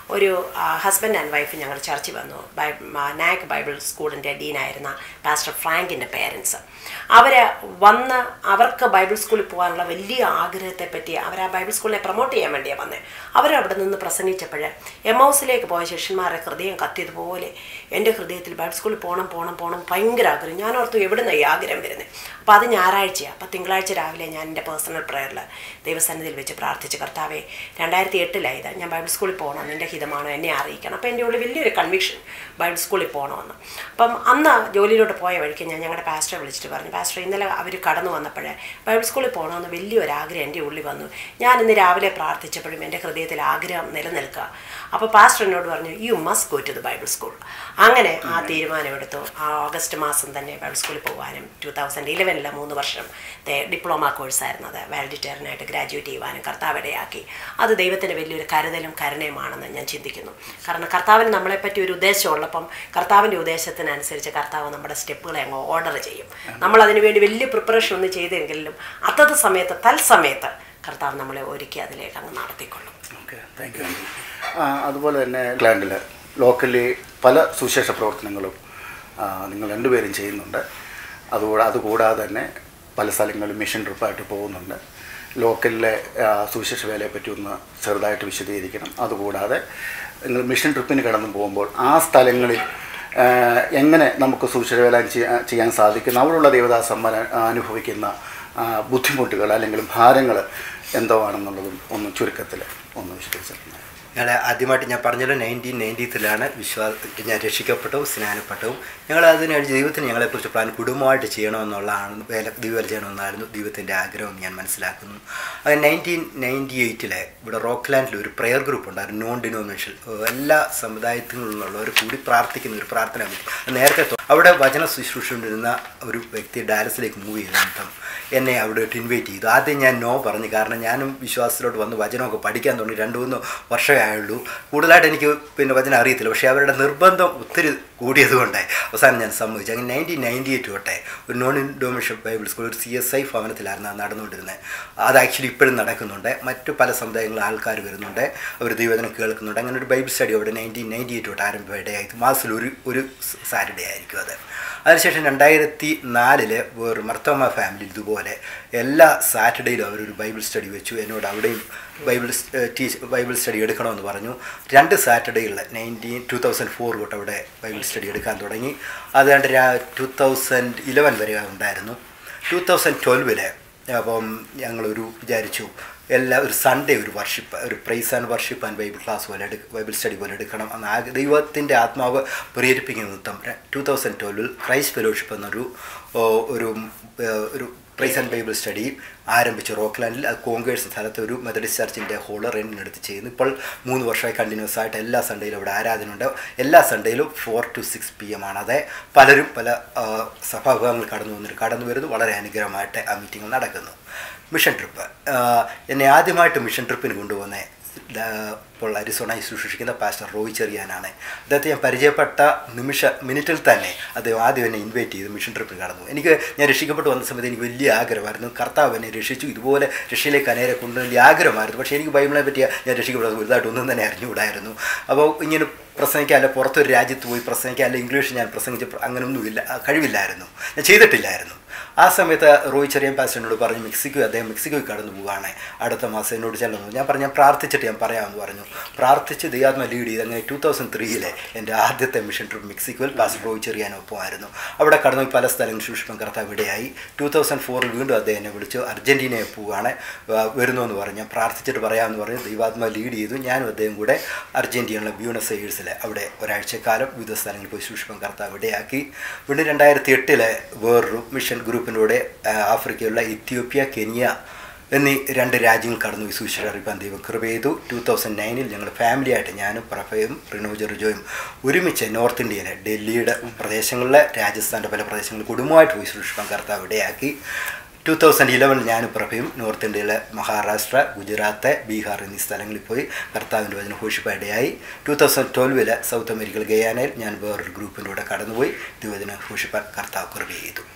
ഒരു ഹസ്ബൻഡ് ആൻഡ് വൈഫ് ഞങ്ങൾ ചർച്ചിൽ വന്നു ബൈ നാക് ബൈബിൾ സ്കൂളിൻ്റെ ഡീനായിരുന്ന പാസ്റ്റർ ഫ്രാങ്കിൻ്റെ പേരൻസ് അവർ വന്ന് അവർക്ക് ബൈബിൾ സ്കൂളിൽ പോകാനുള്ള വലിയ ആഗ്രഹത്തെ പറ്റി അവർ ആ ബൈബിൾ സ്കൂളിനെ പ്രൊമോട്ട് ചെയ്യാൻ വേണ്ടിയാണ് വന്നത് അവരവിടെ നിന്ന് പ്രസംഗിച്ചപ്പോൾ എം ഹൗസിലേക്ക് പോയ ശിഷ്യന്മാരുടെ ഹൃദയം കത്തിയതുപോലെ എൻ്റെ ഹൃദയത്തിൽ ബൈബിൾ സ്കൂളിൽ പോകണം പോകണം പോകണം ഭയങ്കര ആഗ്രഹം ഞാൻ ഓർത്തു എവിടെ നിന്നാണ് ഈ ആഗ്രഹം വരുന്നത് അപ്പോൾ അത് ഞായറാഴ്ചയാണ് അപ്പോൾ തിങ്കളാഴ്ച രാവിലെ ഞാൻ എൻ്റെ പേഴ്സണൽ പ്രയറിൽ ദൈവസന്നിധിയിൽ വെച്ച് പ്രാർത്ഥിച്ച് കർത്താവെ രണ്ടായിരത്തി എട്ടിലായത് ഞാൻ ബൈബിൾ സ്കൂളിൽ പോകണം നിൻ്റെ ഹിതമാണോ എന്നെ അറിയിക്കണം അപ്പോൾ എൻ്റെ ഉള്ളിൽ വലിയൊരു കൺവിക്ഷൻ ബൈബിൾ സ്കൂളിൽ പോകണമെന്ന് അപ്പം അന്ന് ജോലിയിലോട്ട് പോയ വഴിക്ക് ഞാൻ ഞങ്ങളുടെ പാസ്റ്ററെ വിളിച്ചിട്ട് പറഞ്ഞു പാസ്റ്റർ ഇന്നലെ അവർ കടന്നു വന്നപ്പോഴേ ബൈബിൾ സ്കൂളിൽ പോകണമെന്ന് വലിയൊരു ആഗ്രഹം എൻ്റെ ഉള്ളിൽ വന്നു ഞാൻ ഇന്ന് രാവിലെ പ്രാർത്ഥിച്ചപ്പോഴും എൻ്റെ ഹൃദയത്തിൽ ആഗ്രഹം നിലനിൽക്കുക അപ്പോൾ പാസ്റ്റർ എന്നോട് പറഞ്ഞു you must go to the Bible school അങ്ങനെ ആ തീരുമാനമെടുത്തു ആ ഓഗസ്റ്റ് മാസം തന്നെ ബൈബിൾ സ്കൂളിൽ പോകാനും ടു തൗസൻഡ് ഇലവനിലെ മൂന്ന് വർഷം ഡിപ്ലോമ കോഴ്സായിരുന്നു അത് വാലിഡിറ്റേറിയനായിട്ട് ഗ്രാജുവേറ്റ് ചെയ്യുവാനും കർത്താവിടെയാക്കി അത് ദൈവത്തിൻ്റെ വലിയൊരു കരുതലും കരുണയുമാണെന്ന് ഞാൻ ചിന്തിക്കുന്നു കാരണം കർത്താവിന് നമ്മളെപ്പറ്റി ഒരു ഉദ്ദേശമുള്ളപ്പം കർത്താവിൻ്റെ ഉദ്ദേശത്തിനനുസരിച്ച് കർത്താവ് നമ്മുടെ സ്റ്റെപ്പുകളെ അങ്ങ് ഓർഡർ ചെയ്യും നമ്മൾ അതിനു വേണ്ടി വലിയ പ്രിപ്പറേഷൻ ഒന്നും ചെയ്തെങ്കിലും അതത് സമയത്ത് തൽസമയത്ത് കർത്താവ് നമ്മളെ ഒരുക്കി അതിലേക്ക് അങ്ങ് നടത്തിക്കൊള്ളും ഓക്കെ താങ്ക് യു അതുപോലെ തന്നെ ഇംഗ്ലണ്ടിൽ ലോക്കലി പല സുവിശേഷ പ്രവർത്തനങ്ങളും ആ, നിങ്ങൾ രണ്ടുപേരും ചെയ്യുന്നുണ്ട് അതുകൂടാ അതുകൂടാതെ തന്നെ പല സ്ഥലങ്ങളിലും മിഷൻ ട്രിപ്പായിട്ട് പോകുന്നുണ്ട് ലോക്കലിലെ ആ, സുവിശേഷ വേലയെ പറ്റി ഒന്ന് ചെറുതായിട്ട് വിശദീകരിക്കണം അതുകൂടാതെ നിങ്ങൾ മിഷൻ ട്രിപ്പിന് കടന്നു പോകുമ്പോൾ ആ സ്ഥലങ്ങളിൽ ആ, എങ്ങനെ നമുക്ക് സുവിശേഷ വേല ചെയ്യാൻ ചെയ്യാൻ സാധിക്കുന്നു അവിടെയുള്ള ദേവദാസന്മാർ അനുഭവിക്കുന്ന ആ, ബുദ്ധിമുട്ടുകൾ അല്ലെങ്കിൽ ഭാരങ്ങൾ എന്തോ ആണെന്നുള്ളതും ഒന്ന് ചുരുക്കത്തിൽ ഒന്ന് വിശദീകരിച്ചു ഞങ്ങൾ ആദ്യമായിട്ട് ഞാൻ പറഞ്ഞല്ലോ നയൻറ്റീൻ നയൻറ്റീത്തിലാണ് വിശ്വാസ ഞാൻ രക്ഷിക്കപ്പെട്ടു സ്നാനപ്പെട്ടു ഞങ്ങൾ അതിന് ദൈവത്തിന് ഞങ്ങളെക്കുറിച്ച് പ്ലാൻ കുടുംബമായിട്ട് ചെയ്യണമെന്നുള്ളതാണ് വേല ദൈവവേല ചെയ്യണമെന്നായിരുന്നു ദൈവത്തിൻ്റെ ആഗ്രഹം ഞാൻ മനസ്സിലാക്കുന്നു അത് നയൻറ്റീൻ നയൻറ്റി എയ്റ്റിലെ ഇവിടെ റോക്ക്ലാൻഡിൽ ഒരു പ്രെയർ ഗ്രൂപ്പ് ഉണ്ടായിരുന്നു നോൺ ഡിനോമിനേഷൻ എല്ലാ സമുദായത്തിൽ നിന്നുള്ളവർ കൂടി പ്രാർത്ഥിക്കുന്ന ഒരു പ്രാർത്ഥന ഗ്രൂപ്പ്. അത് നേരത്തെ തൊ- അവിടെ വചന ശുശ്രൂഷിച്ചിരുന്ന ഒരു വ്യക്തി ഡാലസിലേക്ക് മൂവ് ചെയ്ത നിമിത്തം എന്നെ അവിടെ ഇൻവൈറ്റ് ചെയ്തു ആദ്യം ഞാൻ നോ പറഞ്ഞു കാരണം ഞാനും വിശ്വാസത്തിലോട്ട് വന്ന് വചനമൊക്കെ പഠിക്കാൻ തുടങ്ങി രണ്ട് മൂന്ന് വർഷമേ ആയുള്ളൂ കൂടുതലായിട്ട് എനിക്ക് പിന്നെ വചനം അറിയത്തില്ല പക്ഷേ അവരുടെ നിർബന്ധം ഒത്തിരി കൂടിയതുകൊണ്ട് അവസാനം ഞാൻ സമ്മതിച്ചു അങ്ങനെ നയൻറ്റീൻ നയൻറ്റി എയ്റ്റ് തൊട്ടേ ഒരു നോൺ ഇൻഡോമിഷൻ ബൈബിൾ സ്കൂൾ ഒരു സി എസ് ഐ ഭവനത്തിലായിരുന്നു അത് നടന്നുകൊണ്ടിരുന്നത് അത് ആക്ച്വലി ഇപ്പോഴും നടക്കുന്നുണ്ട് മറ്റു പല സമുദായങ്ങളിൽ ആൾക്കാർ വരുന്നുണ്ട് അവർ ദൈവജനം കേൾക്കുന്നുണ്ട് അങ്ങനെ ഒരു ബൈബിൾ സ്റ്റഡി അവിടെ നയൻറ്റീൻ നയൻറ്റി എയ്റ്റ് തൊട്ട് ആരംഭിച്ചതായി മാസത്തിൽ ഒരു ഒരു സാറ്റർഡേ ആയിരിക്കും അത് അതിനുശേഷം രണ്ടായിരത്തി നാലില് വേറെ മർത്തോമ ഫാമിലി ഇതുപോലെ എല്ലാ സാറ്റർഡേയിലും അവരൊരു ബൈബിൾ സ്റ്റഡി വെച്ചു എന്നോട് അവിടെയും ബൈബിൾ ടീച്ച് ബൈബിൾ സ്റ്റഡി എടുക്കണമെന്ന് പറഞ്ഞു രണ്ട് സാറ്റർഡേകളിൽ നയൻറ്റീൻ ടു തൗസൻഡ് ഫോർ തൊട്ട് അവിടെ ബൈബിൾ സ്റ്റഡി എടുക്കാൻ തുടങ്ങി അതുകൊണ്ട് ടു തൗസൻഡ് ഇലവൻ വരെ ഉണ്ടായിരുന്നു ടു തൗസൻഡ് ട്വൽവില് അപ്പം ഞങ്ങളൊരു വിചാരിച്ചു എല്ലാ ഒരു സൺഡേ ഒരു വർഷിപ്പ് ഒരു praise and worship and Bible class പോലെ എടുക്ക ബൈബിൾ സ്റ്റഡി പോലെ എടുക്കണം എന്ന് ആഗ്ര ദൈവത്തിൻ്റെ ആത്മാവ് പ്രേരിപ്പിക്കുന്ന നിമിത്തം ടു തൗസൻഡ് ട്വൽവിൽ ക്രൈസ്റ്റ് ഫെലോഷിപ്പ് എന്നൊരു ഓ, ഒരു ഏ, ഒരു പ്രൈസ് ആൻഡ് ബൈബിൾ സ്റ്റഡി ആരംഭിച്ചു റോക്ക്ലാൻഡിൽ അത് കോങ്കേഴ്സ് സ്ഥലത്ത് ഒരു മെത്തഡിസ്റ്റ് ചർച്ചിൻ്റെ ഹോള് റെൻറ്റിനെടുത്ത് ചെയ്യുന്നു ഇപ്പോൾ മൂന്ന് വർഷമായി കണ്ടിന്യൂസ് ആയിട്ട് എല്ലാ സൺഡേയിലും അവിടെ ആരാധനയുണ്ട് എല്ലാ സൺഡേയിലും four to six P M ആണ് അതെ പലരും പല ആ, സഭാവിഭാഗങ്ങൾ കടന്നു വന്നിട്ട് കടന്നു വരുന്നു വളരെ അനുഗ്രഹമായിട്ട് ആ മീറ്റിംഗ് നടക്കുന്നു മിഷൻ ട്രിപ്പ് എന്നെ ആദ്യമായിട്ട് മിഷൻ ട്രിപ്പിന് കൊണ്ടുവന്നേ ദാ- ഇപ്പോൾ അരിസോണായി സൂക്ഷിക്കുന്ന പാസ്റ്റർ റോയ് ചെറിയാനാണ് അദ്ദേഹത്തെ ഞാൻ പരിചയപ്പെട്ട നിമിഷ മിനിറ്റിൽ തന്നെ അദ്ദേഹം ആദ്യം എന്നെ ഇൻവൈറ്റ് ചെയ്ത് മിഷൻ ട്രിപ്പിൽ കടന്നു എനിക്ക് ഞാൻ രക്ഷിക്കപ്പെട്ട് വന്ന സമയത്ത് എനിക്ക് വലിയ ആഗ്രഹമായിരുന്നു കർത്താവ് എന്നെ രക്ഷിച്ചു ഇതുപോലെ രക്ഷയിലേക്ക് അനേരെ കൊണ്ട് വലിയ ആഗ്രഹമായിരുന്നു പക്ഷേ എനിക്ക് ബൈബിളിനെ പറ്റി ഞാൻ രക്ഷിക്കപ്പെട്ടത് വലുതായിട്ട് ഒന്നും തന്നെ അറിഞ്ഞുകൂടായിരുന്നു അപ്പോൾ ഇങ്ങനെ പ്രസംഗിക്കാൻ അല്ല പുറത്തൊരു രാജ്യത്ത് പോയി പ്രസംഗിക്കാൻ അല്ല ഇംഗ്ലീഷ് ഞാൻ പ്രസംഗിച്ച് പ്ര- അങ്ങനെയൊന്നുമില്ല ആ, കഴിവില്ലായിരുന്നു ഞാൻ ചെയ്തിട്ടില്ലായിരുന്നു ആ സമയത്ത് റോയ് ചെറിയൻ പാസ്റ്ററിനോട് പറഞ്ഞു മെക്സിക്കോ അദ്ദേഹം മെക്സിക്കോയിൽ കടന്നു പോവുകയാണ് അടുത്ത മാസം എന്നോട് ചെല്ലുന്നു ഞാൻ പറഞ്ഞു ഞാൻ പ്രാർത്ഥിച്ചിട്ട് ഞാൻ പറയാമെന്ന് പറഞ്ഞു പ്രാർത്ഥിച്ച് ദൈവാത്മ ലീഡ് ചെയ്ത് അങ്ങനെ ടൂ തൗസൻഡ് ത്രീയിലെ എൻ്റെ ആദ്യത്തെ മിഷൻ ട്രിപ്പ് മെക്സിക്കോയിൽ പാസ്റ്റർ റോയ് ചെറിയാനൊപ്പമായിരുന്നു അവിടെ കടന്നു പോയി പല സ്ഥലങ്ങളിൽ സൂക്ഷ്മം കർത്താവ് ഇവിടെയായി ടൂ തൗസൻഡ് ഫോറിൽ വീണ്ടും അദ്ദേഹം എന്നെ വിളിച്ചു അർജൻറ്റീനയിൽ പോവുകയാണ് ആ, വരുന്നു എന്ന് പറഞ്ഞു ഞാൻ പ്രാർത്ഥിച്ചിട്ട് പറയാമെന്ന് പറഞ്ഞു ദൈവാത്മ ലീഡ് ചെയ്തു ഞാനും അദ്ദേഹം കൂടെ അർജൻറ്റീനയിലെ ബ്യൂണസ് എയേഴ്സിൽ അവിടെ ഒരാഴ്ചക്കാലം വിവിധ സ്ഥലങ്ങളിൽ പോയി സൂക്ഷ്മം കർത്താവ് ഇവിടെയാക്കി വീണ്ടും രണ്ടായിരത്തി എട്ടിലെ വേറൊരു മിഷൻ ഗ്രൂപ്പിലൂടെ ആ, ആഫ്രിക്കയിലുള്ള എത്യോപ്യ കെനിയ എന്നീ രണ്ട് രാജ്യങ്ങൾ കടന്നു പോയി സുവിശേഷ അറിയിപ്പാൻ ദൈവം കൃപ ചെയ്തു ടൂ തൗസൻഡ് നയനിൽ ഞങ്ങൾ ഫാമിലിയായിട്ട് ഞാനും പ്രഭയും റിനോജ് റിജോയും ഒരുമിച്ച് നോർത്ത് ഇന്ത്യയിലെ ഡൽഹിയുടെ പ്രദേശങ്ങളിലെ രാജസ്ഥാൻ്റെ പല പ്രദേശങ്ങളിൽ കുടുംബമായിട്ട് പോയി സൂക്ഷിപ്പാൻ കർത്താവ് ഇടയാക്കി ടു തൗസൻഡ് ഇലവനിൽ ഞാനും പ്രഭയും നോർത്ത് ഇന്ത്യയിലെ മഹാരാഷ്ട്ര ഗുജറാത്ത് ബീഹാർ എന്നീ സ്ഥലങ്ങളിൽ പോയി കർത്താവിൻ്റെ വചന ഘോഷിപ്പായിടയായി ടു തൗസൻഡ് ട്വൽവിൽ സൗത്ത് അമേരിക്കയിൽ ഗയാനയിൽ ഞാൻ വേറൊരു ഗ്രൂപ്പിൻ്റെ കൂടെ കടന്നുപോയി തിരുവചന ഘോഷിപ്പാൻ കർത്താവ് കൃപ ചെയ്തു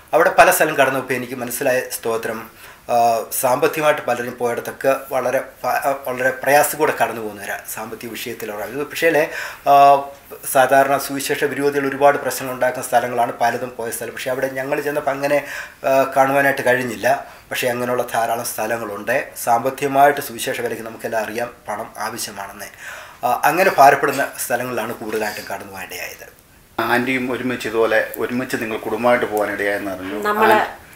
അവിടെ പല സ്ഥലം കടന്നപ്പോൾ എനിക്ക് മനസ്സിലായ സ്തോത്രം ആ, സാമ്പത്തികമായിട്ട് പലരും പോയിടത്തൊക്കെ വളരെ പ- വളരെ പ്രയാസക്കൂടെ കടന്നു പോകുന്നവരാ സാമ്പത്തിക വിഷയത്തിലുള്ള ഇത് പക്ഷേ ആ, സാധാരണ സുവിശേഷ വിരോധികൾ ഒരുപാട് പ്രശ്നങ്ങൾ ഉണ്ടാക്കുന്ന സ്ഥലങ്ങളാണ് പലതും പോയ സ്ഥലം പക്ഷേ അവിടെ ഞങ്ങൾ ചെന്നപ്പോൾ അങ്ങനെ ആ, കാണുവാനായിട്ട് കഴിഞ്ഞില്ല പക്ഷേ അങ്ങനെയുള്ള ധാരാളം സ്ഥലങ്ങളുണ്ട് സാമ്പത്തികമായിട്ട് സുവിശേഷ വിലയ്ക്ക് നമുക്കെല്ലാം അറിയാം പണം ആവശ്യമാണെന്ന് ആ, അങ്ങനെ ഭാരപ്പെടുന്ന സ്ഥലങ്ങളിലാണ് കൂടുതലായിട്ടും കടന്നു പോകേണ്ടതായത് ആൻറ്റിയും ഒരുമിച്ച് ഇതുപോലെ ഒരുമിച്ച് നിങ്ങൾ കുടുംബമായിട്ട് പോകാനിടയായെന്ന് അറിഞ്ഞു നമ്മൾ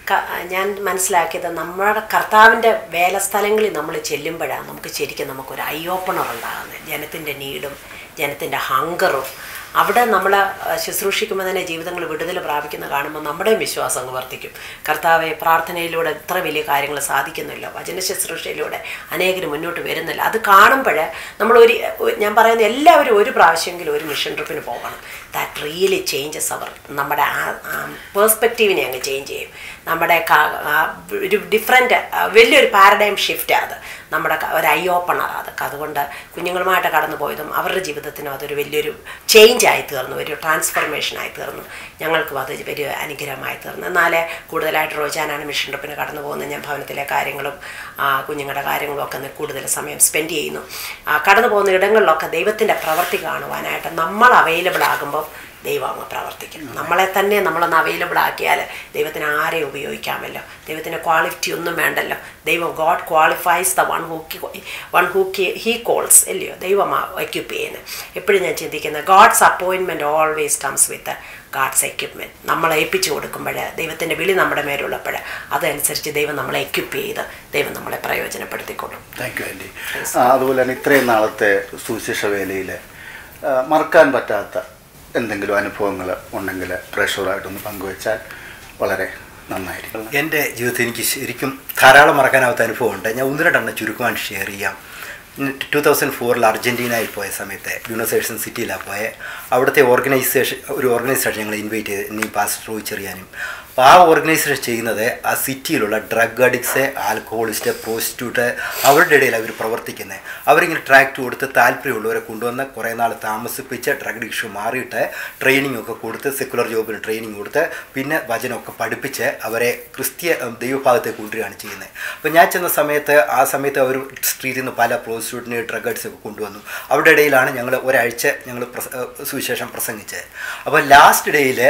ഞാൻ മനസ്സിലാക്കിയത് നമ്മുടെ കർത്താവിൻ്റെ വേലസ്ഥലങ്ങളിൽ നമ്മൾ ചെല്ലുമ്പോഴാണ് നമുക്ക് ശരിക്കും നമുക്കൊരു ഐ ഓപ്പണർ ഉണ്ടാകുന്നത് ജനത്തിൻ്റെ നീഡും ജനത്തിൻ്റെ ഹങ്കറും അവിടെ നമ്മൾ ശുശ്രൂഷിക്കുമ്പോൾ തന്നെ ജീവിതങ്ങൾ വിടുതൽ പ്രാപിക്കുന്ന കാണുമ്പോൾ നമ്മുടെ വിശ്വാസം അങ്ങ് വർദ്ധിക്കും കർത്താവെ പ്രാർത്ഥനയിലൂടെ ഇത്ര വലിയ കാര്യങ്ങൾ സാധിക്കുന്നില്ല വചന ശുശ്രൂഷയിലൂടെ അനേകർ മുന്നോട്ട് വരുന്നില്ല അത് കാണുമ്പോൾ നമ്മൾ ഒരു ഞാൻ പറയുന്ന എല്ലാവരും ഒരു പ്രാവശ്യമെങ്കിലും ഒരു മിഷൻ ട്രിപ്പിന് പോകണം ദാറ്റ് റിയലി ചേഞ്ചസ് അവർ നമ്മുടെ ആ പേഴ്സ്പെക്റ്റീവിനെ അങ്ങ് ചേഞ്ച് ചെയ്യും നമ്മുടെ ക- ആ ഒരു ഡിഫറെൻ്റ് വലിയൊരു പാരഡൈം ഷിഫ്റ്റ് അത് നമ്മുടെ ക- ഒരു ഐ ഓപ്പണർ അതൊക്കെ അതുകൊണ്ട് കുഞ്ഞുങ്ങളുമായിട്ട് കടന്നു പോയതും അവരുടെ ജീവിതത്തിനും അതൊരു വലിയൊരു ചേഞ്ച് ആയി തീർന്നു ഒരു ട്രാൻസ്ഫർമേഷൻ ആയി തീർന്നു ഞങ്ങൾക്കും അത് വലിയ അനുഗ്രഹമായി തീർന്നു എന്നാലേ കൂടുതലായിട്ട് റോജാനാണ് മിഷൻ ട്രിപ്പിന് കടന്നു പോകുന്നത് ഞാൻ ഭവനത്തിലെ കാര്യങ്ങളും ആ, കുഞ്ഞുങ്ങളുടെ കാര്യങ്ങളും ഒക്കെ ഒന്ന് കൂടുതൽ സമയം സ്പെൻഡ് ചെയ്യുന്നു ആ, കടന്നു പോകുന്ന ഇടങ്ങളിലൊക്കെ ദൈവത്തിൻ്റെ പ്രവൃത്തി കാണുവാനായിട്ട് നമ്മൾ അവൈലബിൾ ആകുമ്പോൾ ദൈവം അങ്ങ് പ്രവർത്തിക്കും നമ്മളെ തന്നെ നമ്മളൊന്ന് അവൈലബിൾ ആക്കിയാൽ ദൈവത്തിന് ആരെ ഉപയോഗിക്കാമല്ലോ ദൈവത്തിന് ക്വാളിറ്റി ഒന്നും വേണ്ടല്ലോ ദൈവം God qualifies the one who one who he calls അല്ലയോ ദൈവമാ എക്യുപ്പ് ചെയ്യുന്നത് എപ്പോഴും ഞാൻ ചിന്തിക്കുന്നത് God's appointment always comes with God's equipment നമ്മളെ ഏൽപ്പിച്ചു കൊടുക്കുമ്പോൾ ദൈവത്തിൻ്റെ വിളി നമ്മുടെ മേലുള്ളപ്പോൾ അതനുസരിച്ച് ദൈവം നമ്മളെ എക്യുപ്പ് ചെയ്ത് ദൈവം നമ്മളെ പ്രയോജനപ്പെടുത്തിക്കൊള്ളും താങ്ക് യു ആൻറ്റി അതുപോലെ തന്നെ ഇത്രയും നാളത്തെ സുവിശേഷ വേലയിൽ മറക്കാൻ പറ്റാത്ത എന്തെങ്കിലും അനുഭവങ്ങൾ ഉണ്ടെങ്കിൽ പ്രേക്ഷകരായിട്ടൊന്ന് പങ്കുവെച്ചാൽ വളരെ നന്നായിരിക്കും എൻ്റെ ജീവിതത്തിൽ എനിക്ക് ശരിക്കും ധാരാളം മറക്കാനാവാത്ത അനുഭവമുണ്ട് ഞാൻ ഒന്ന് രണ്ടെണ്ണം ചുരുക്കമായിട്ട് ഷെയർ ചെയ്യാം ടു തൗസൻഡ് ഫോറിൽ അർജൻറ്റീനയിൽ പോയ സമയത്ത് ബ്യൂണസ് ഏഴ്സൺ സിറ്റിയിലാണ് പോയത് അവിടുത്തെ ഓർഗനൈസേഷൻ ഒരു ഓർഗനൈസേഷൻ ഞങ്ങൾ ഇൻവൈറ്റ് ചെയ്ത് നീ പാസ്റ്റർ റോയിച്ചെറിയാനും അപ്പോൾ ആ ഓർഗനൈസേഷൻ ചെയ്യുന്നത് ആ സിറ്റിയിലുള്ള ഡ്രഗ് അഡിക്ട്സ് ആൽക്കഹോളിസ്റ്റ് പ്രോസ്റ്റിറ്റ്യൂട്ട് അവരുടെ ഇടയിൽ അവർ പ്രവർത്തിക്കുന്നത് അവരിങ്ങനെ ട്രാക്ട് കൊടുത്ത് താല്പര്യമുള്ളവരെ കൊണ്ടുവന്ന് കുറേ നാൾ താമസിപ്പിച്ച് ഡ്രഗ് അഡിക്ഷൻ മാറിയിട്ട് ട്രെയിനിങ് ഒക്കെ കൊടുത്ത് സെക്കുലർ ജോബിന് ട്രെയിനിങ് കൊടുത്ത് പിന്നെ വചനമൊക്കെ പഠിപ്പിച്ച് അവരെ ക്രിസ്തീയ ഉം, ദൈവഭാഗത്തെ കൊണ്ടുവരികയാണ് ചെയ്യുന്നത് അപ്പോൾ ഞാൻ ചെന്ന സമയത്ത് ആ സമയത്ത് അവർ സ്ട്രീറ്റിൽ നിന്ന് പല പ്രോസ്റ്റിറ്റ്യൂട്ടിനെ ഡ്രഗ് അഡിക്ട്സ് ഒക്കെ കൊണ്ടുവന്നു അവരുടെ ഇടയിലാണ് ഞങ്ങൾ ഒരാഴ്ച ഞങ്ങൾ പ്രസ- ഏഹ് സുവിശേഷം പ്രസംഗിച്ചത് അപ്പോൾ ലാസ്റ്റ് ഡേയിൽ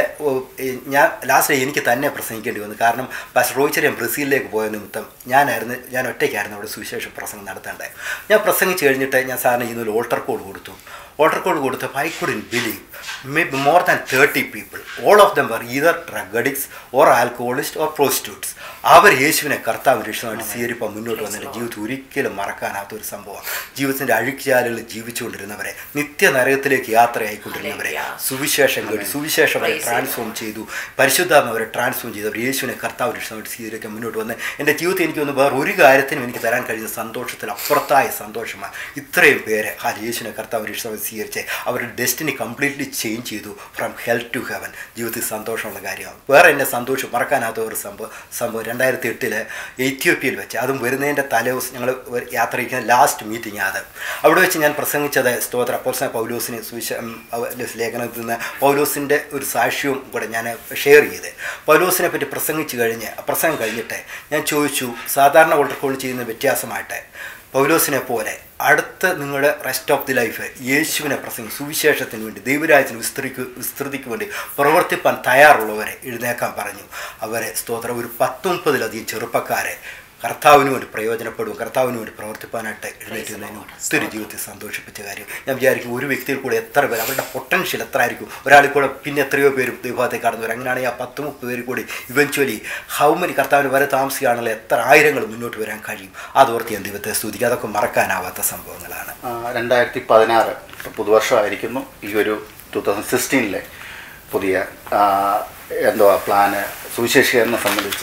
ഞാൻ ലാസ്റ്റ് ഡേ എനിക്ക് തന്നെ പ്രസംഗിക്കേണ്ടി വന്നു കാരണം പക്ഷേ റോയിച്ചറിയാൻ ബ്രസീലിലേക്ക് പോയ നിമിത്തം ഞാനായിരുന്നു ഞാൻ ഒറ്റയ്ക്കായിരുന്നു അവിടെ സുവിശേഷ പ്രസംഗം നടത്തേണ്ടത് ഞാൻ പ്രസംഗിച്ച് കഴിഞ്ഞിട്ട് ഞാൻ സാറിന് ഇന്നൊരു ഓൾട്ടർ കോൾ കൊടുത്തു ഓൾട്ടർ കോൾ കൊടുത്തപ്പോൾ I couldn't believe maybe more than thirty people all of them were either drug addicts or alcoholist or prostitutes അവർ യേശുവിനെ കർത്താവ് രക്ഷമായിട്ട് സ്വീകരിപ്പം മുന്നോട്ട് വന്നിട്ട് ജീവിതത്തിൽ ഒരിക്കലും മറക്കാനാത്ത ഒരു സംഭവം ജീവിതത്തിൻ്റെ അഴുക്കിയാലുകളിൽ ജീവിച്ചുകൊണ്ടിരുന്നവരെ നിത്യ നരകത്തിലേക്ക് യാത്രയായിക്കൊണ്ടിരുന്നവരെ സുവിശേഷം കേട്ട് സുവിശേഷം അവരെ ട്രാൻസ്ഫോം ചെയ്തു പരിശുദ്ധാത്മ അവരെ ട്രാൻസ്ഫോം ചെയ്തു അവർ യേശുവിനെ കർത്താവ് രക്ഷമായിട്ട് സ്വീകരിക്കാൻ മുന്നോട്ട് വന്ന് എൻ്റെ ജീവിതത്തിൽ എനിക്ക് ഒന്ന് വേറെ ഒരു കാര്യത്തിനും എനിക്ക് തരാൻ കഴിയുന്ന സന്തോഷത്തിൽ അപ്പുറത്തായ സന്തോഷമാണ് ഇത്രയും പേര് ആ യേശുവിനെ കർത്താവ് രക്ഷമായിട്ട് സ്വീകരിച്ച് അവരുടെ ഡെസ്റ്റിനി കംപ്ലീറ്റ്ലി ചേഞ്ച് ചെയ്തു ഫ്രം ഹെൽത്ത് ടു ഹെവൻ ജീവിതത്തിൽ സന്തോഷമുള്ള കാര്യമാണ് വേറെ എന്നെ സന്തോഷം മറക്കാനാത്ത ഒരു സംഭവം സംഭവം രണ്ടായിരത്തി എട്ടില് എത്യോപ്യയിൽ വെച്ച് അതും വരുന്നതിൻ്റെ തലേദിവസം ഞങ്ങൾ യാത്ര ചെയ്യുന്ന ലാസ്റ്റ് മീറ്റിംഗ് അത് അവിടെ വെച്ച് ഞാൻ പ്രസംഗിച്ചത് സ്തോത്ര അപ്പോസ്ന പൗലോസിന് സുവിശ ഉം, അവ- ലേഖനത്തിൽ നിന്ന് പൗലോസിൻ്റെ ഒരു സാക്ഷ്യവും കൂടെ ഞാൻ ഷെയർ ചെയ്ത് പൗലോസിനെ പറ്റി പ്രസംഗിച്ച് കഴിഞ്ഞ് പ്രസംഗം കഴിഞ്ഞിട്ട് ഞാൻ ചോദിച്ചു സാധാരണ ഓൾട്ടർക്കോൾ ചെയ്യുന്ന വ്യത്യാസമായിട്ട് പൗലോസിനെ പോലെ അടുത്ത നിങ്ങളുടെ റെസ്റ്റ് ഓഫ് ദി ലൈഫ് യേശുവിനെ പ്രസംഗം സുവിശേഷത്തിന് വേണ്ടി ദൈവരാജ്യത്തിന് വിസ്തൃതിക്ക് വിസ്തൃതിക്ക് വേണ്ടി പ്രവർത്തിപ്പാൻ തയ്യാറുള്ളവരെ എഴുന്നേക്കാൻ പറഞ്ഞു അവരെ സ്തോത്രം ഒരു പത്തൊമ്പതിലധികം ചെറുപ്പക്കാരെ കർത്താവിന് വേണ്ടി പ്രയോജനപ്പെടും കർത്താവിന് വേണ്ടി പ്രവർത്തിപ്പാനായിട്ട് എഴുന്നേറ്റുന്നതിന് ഒത്തിരി ജീവിതത്തിൽ സന്തോഷിപ്പിച്ച കാര്യം ഞാൻ വിചാരിക്കും ഒരു വ്യക്തിയിൽ കൂടെ എത്ര പേര് അവരുടെ പൊട്ടൻഷ്യൽ എത്ര ആയിരിക്കും ഒരാളിൽ കൂടെ പിന്നെ എത്രയോ പേരും ദൈവഭാഗത്തേക്ക് കടന്നു വരും അങ്ങനെയാണെങ്കിൽ ആ പത്ത് മുപ്പത് പേര് കൂടി ഇവൻച്വലി ഹൗ മെനി കർത്താവിന് വരെ താമസിക്കുകയാണെങ്കിൽ എത്ര ആയിരങ്ങൾ മുന്നോട്ട് വരാൻ കഴിയും അതോർത്ത് ഞാൻ ദൈവത്തെ സ്തുതിക്കുക അതൊക്കെ മറക്കാനാവാത്ത സംഭവങ്ങളാണ് രണ്ടായിരത്തി പതിനാറ് പുതുവർഷമായിരിക്കുന്നു ഈ ഒരു ടു തൗസൻഡ് സിക്സ്റ്റീനിലെ പുതിയ ആ, എന്തുവാ പ്ലാന് സുവിശേഷീകരണം സംബന്ധിച്ച്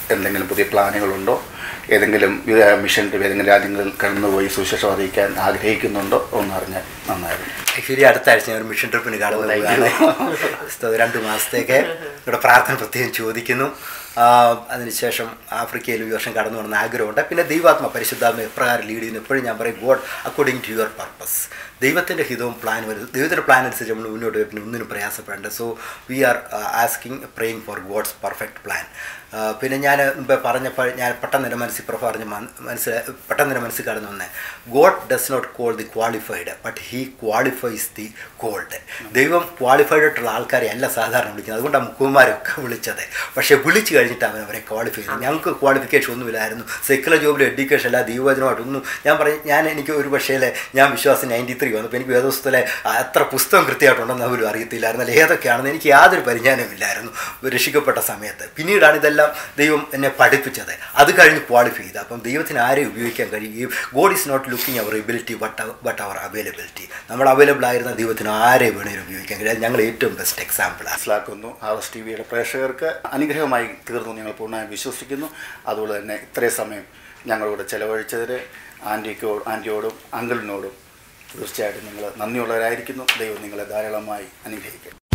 എന്തെങ്കിലും പുതിയ പ്ലാനുകളുണ്ടോ ഏതെങ്കിലും വി- മിഷൻ ഏതെങ്കിലും രാജ്യങ്ങളിൽ കടന്നുപോയി സുശേഷം അറിയിക്കാൻ ആഗ്രഹിക്കുന്നുണ്ടോ ഒന്ന് അറിഞ്ഞാൽ നന്നായിരുന്നു ആക്ച്വലി അടുത്ത ആഴ്ച ഞാൻ ഒരു മിഷൻ ട്രിപ്പിന് കടന്നു പോവുകയാണ് ക്രിസ്തു രണ്ട് മാസത്തേക്ക് ഇവിടെ പ്രാർത്ഥന പ്രത്യേകം ചോദിക്കുന്നു ആ, അതിനുശേഷം ആഫ്രിക്കയിൽ ഈ വർഷം കടന്നു വന്ന ആഗ്രഹമുണ്ട് പിന്നെ ദൈവാത്മ പരിശുദ്ധാത്മ എപ്രകാരം ലീഡ് ചെയ്യുന്നു എപ്പോഴും ഞാൻ പറയും God according to your purpose ദൈവത്തിൻ്റെ ഹിതവും പ്ലാൻ വരും ദൈവത്തിൻ്റെ പ്ലാൻ അനുസരിച്ച് നമ്മൾ മുന്നോട്ട് പോയി പിന്നെ ഒന്നിനും പ്രയാസപ്പെടേണ്ട so we are asking praying for God's perfect plan പിന്നെ ഞാൻ മുമ്പേ പറഞ്ഞപ്പോൾ ഞാൻ പെട്ടെന്ന് എൻ്റെ മനസ്സിൽ പ്രഭ പറഞ്ഞ് മനസ്സിൽ പെട്ടെന്ന് എൻ്റെ മനസ്സിൽ കടന്നു വന്നേ God does not call the qualified but he qualifies the called ദൈവം ക്വാളിഫൈഡ് ആയിട്ടുള്ള ആൾക്കാരെ അല്ല സാധാരണ വിളിക്കുന്നത് അതുകൊണ്ടാണ് മുക്കുമാരൊക്കെ വിളിച്ചത് പക്ഷേ വിളിച്ചു കഴിഞ്ഞിട്ട് അവൻ അവരെ ക്വാളിഫൈ ചെയ്തു ഞങ്ങൾക്ക് ക്വാളിഫിക്കേഷൻ ഒന്നുമില്ലായിരുന്നു സെക്കുലർ ജോബിൽ എഡ്യൂക്കേഷൻ അല്ല ദൈവവചനമായിട്ടൊന്നും ഞാൻ പറയും ഞാൻ എനിക്ക് ഒരു പക്ഷേ ഞാൻ വിശ്വാസം നയൻറ്റി ത്രീ വന്നപ്പോൾ എനിക്ക് വേദോസ്തലെ അത്ര പുസ്തകം കൃത്യമായിട്ടുണ്ടെന്ന് പോലും അറിയത്തില്ലായിരുന്നു അല്ല ഏതൊക്കെയാണെന്ന് എനിക്ക് യാതൊരു പരിജ്ഞാനമില്ലായിരുന്നു രക്ഷിക്കപ്പെട്ട സമയത്ത് പിന്നീടാണ് ഇതെല്ലാം ദൈവം എന്നെ പഠിപ്പിച്ചത് അത് കഴിഞ്ഞ് ക്വാളിഫൈ ചെയ്ത് അപ്പം ദൈവത്തിന് ആരെയും ഉപയോഗിക്കാൻ കഴിയും God is not looking our ability but but our availability നമ്മൾ അവൈലബിൾ ആയിരുന്ന ദൈവത്തിന് ആരെ വേണേലും ഉപയോഗിക്കാൻ കഴിയും അത് ഞങ്ങൾ ഏറ്റവും ബെസ്റ്റ് എക്സാമ്പിളാണ് മനസ്സിലാക്കുന്നു ആർഎസ് ടി വിയുടെ പ്രേക്ഷകർക്ക് അനുഗ്രഹമായി തീർന്നു ഞങ്ങൾ പൂർണ്ണമായും വിശ്വസിക്കുന്നു അതുപോലെ തന്നെ ഇത്രയും സമയം ഞങ്ങളോട് ചെലവഴിച്ചതിന് ആൻറ്റിക്കോ ആൻറ്റിയോടും അങ്കിളിനോടും തീർച്ചയായിട്ടും നിങ്ങൾ നന്ദിയുള്ളവരായിരിക്കുന്നു ദൈവം നിങ്ങളെ ധാരാളമായി അനുഗ്രഹിക്കും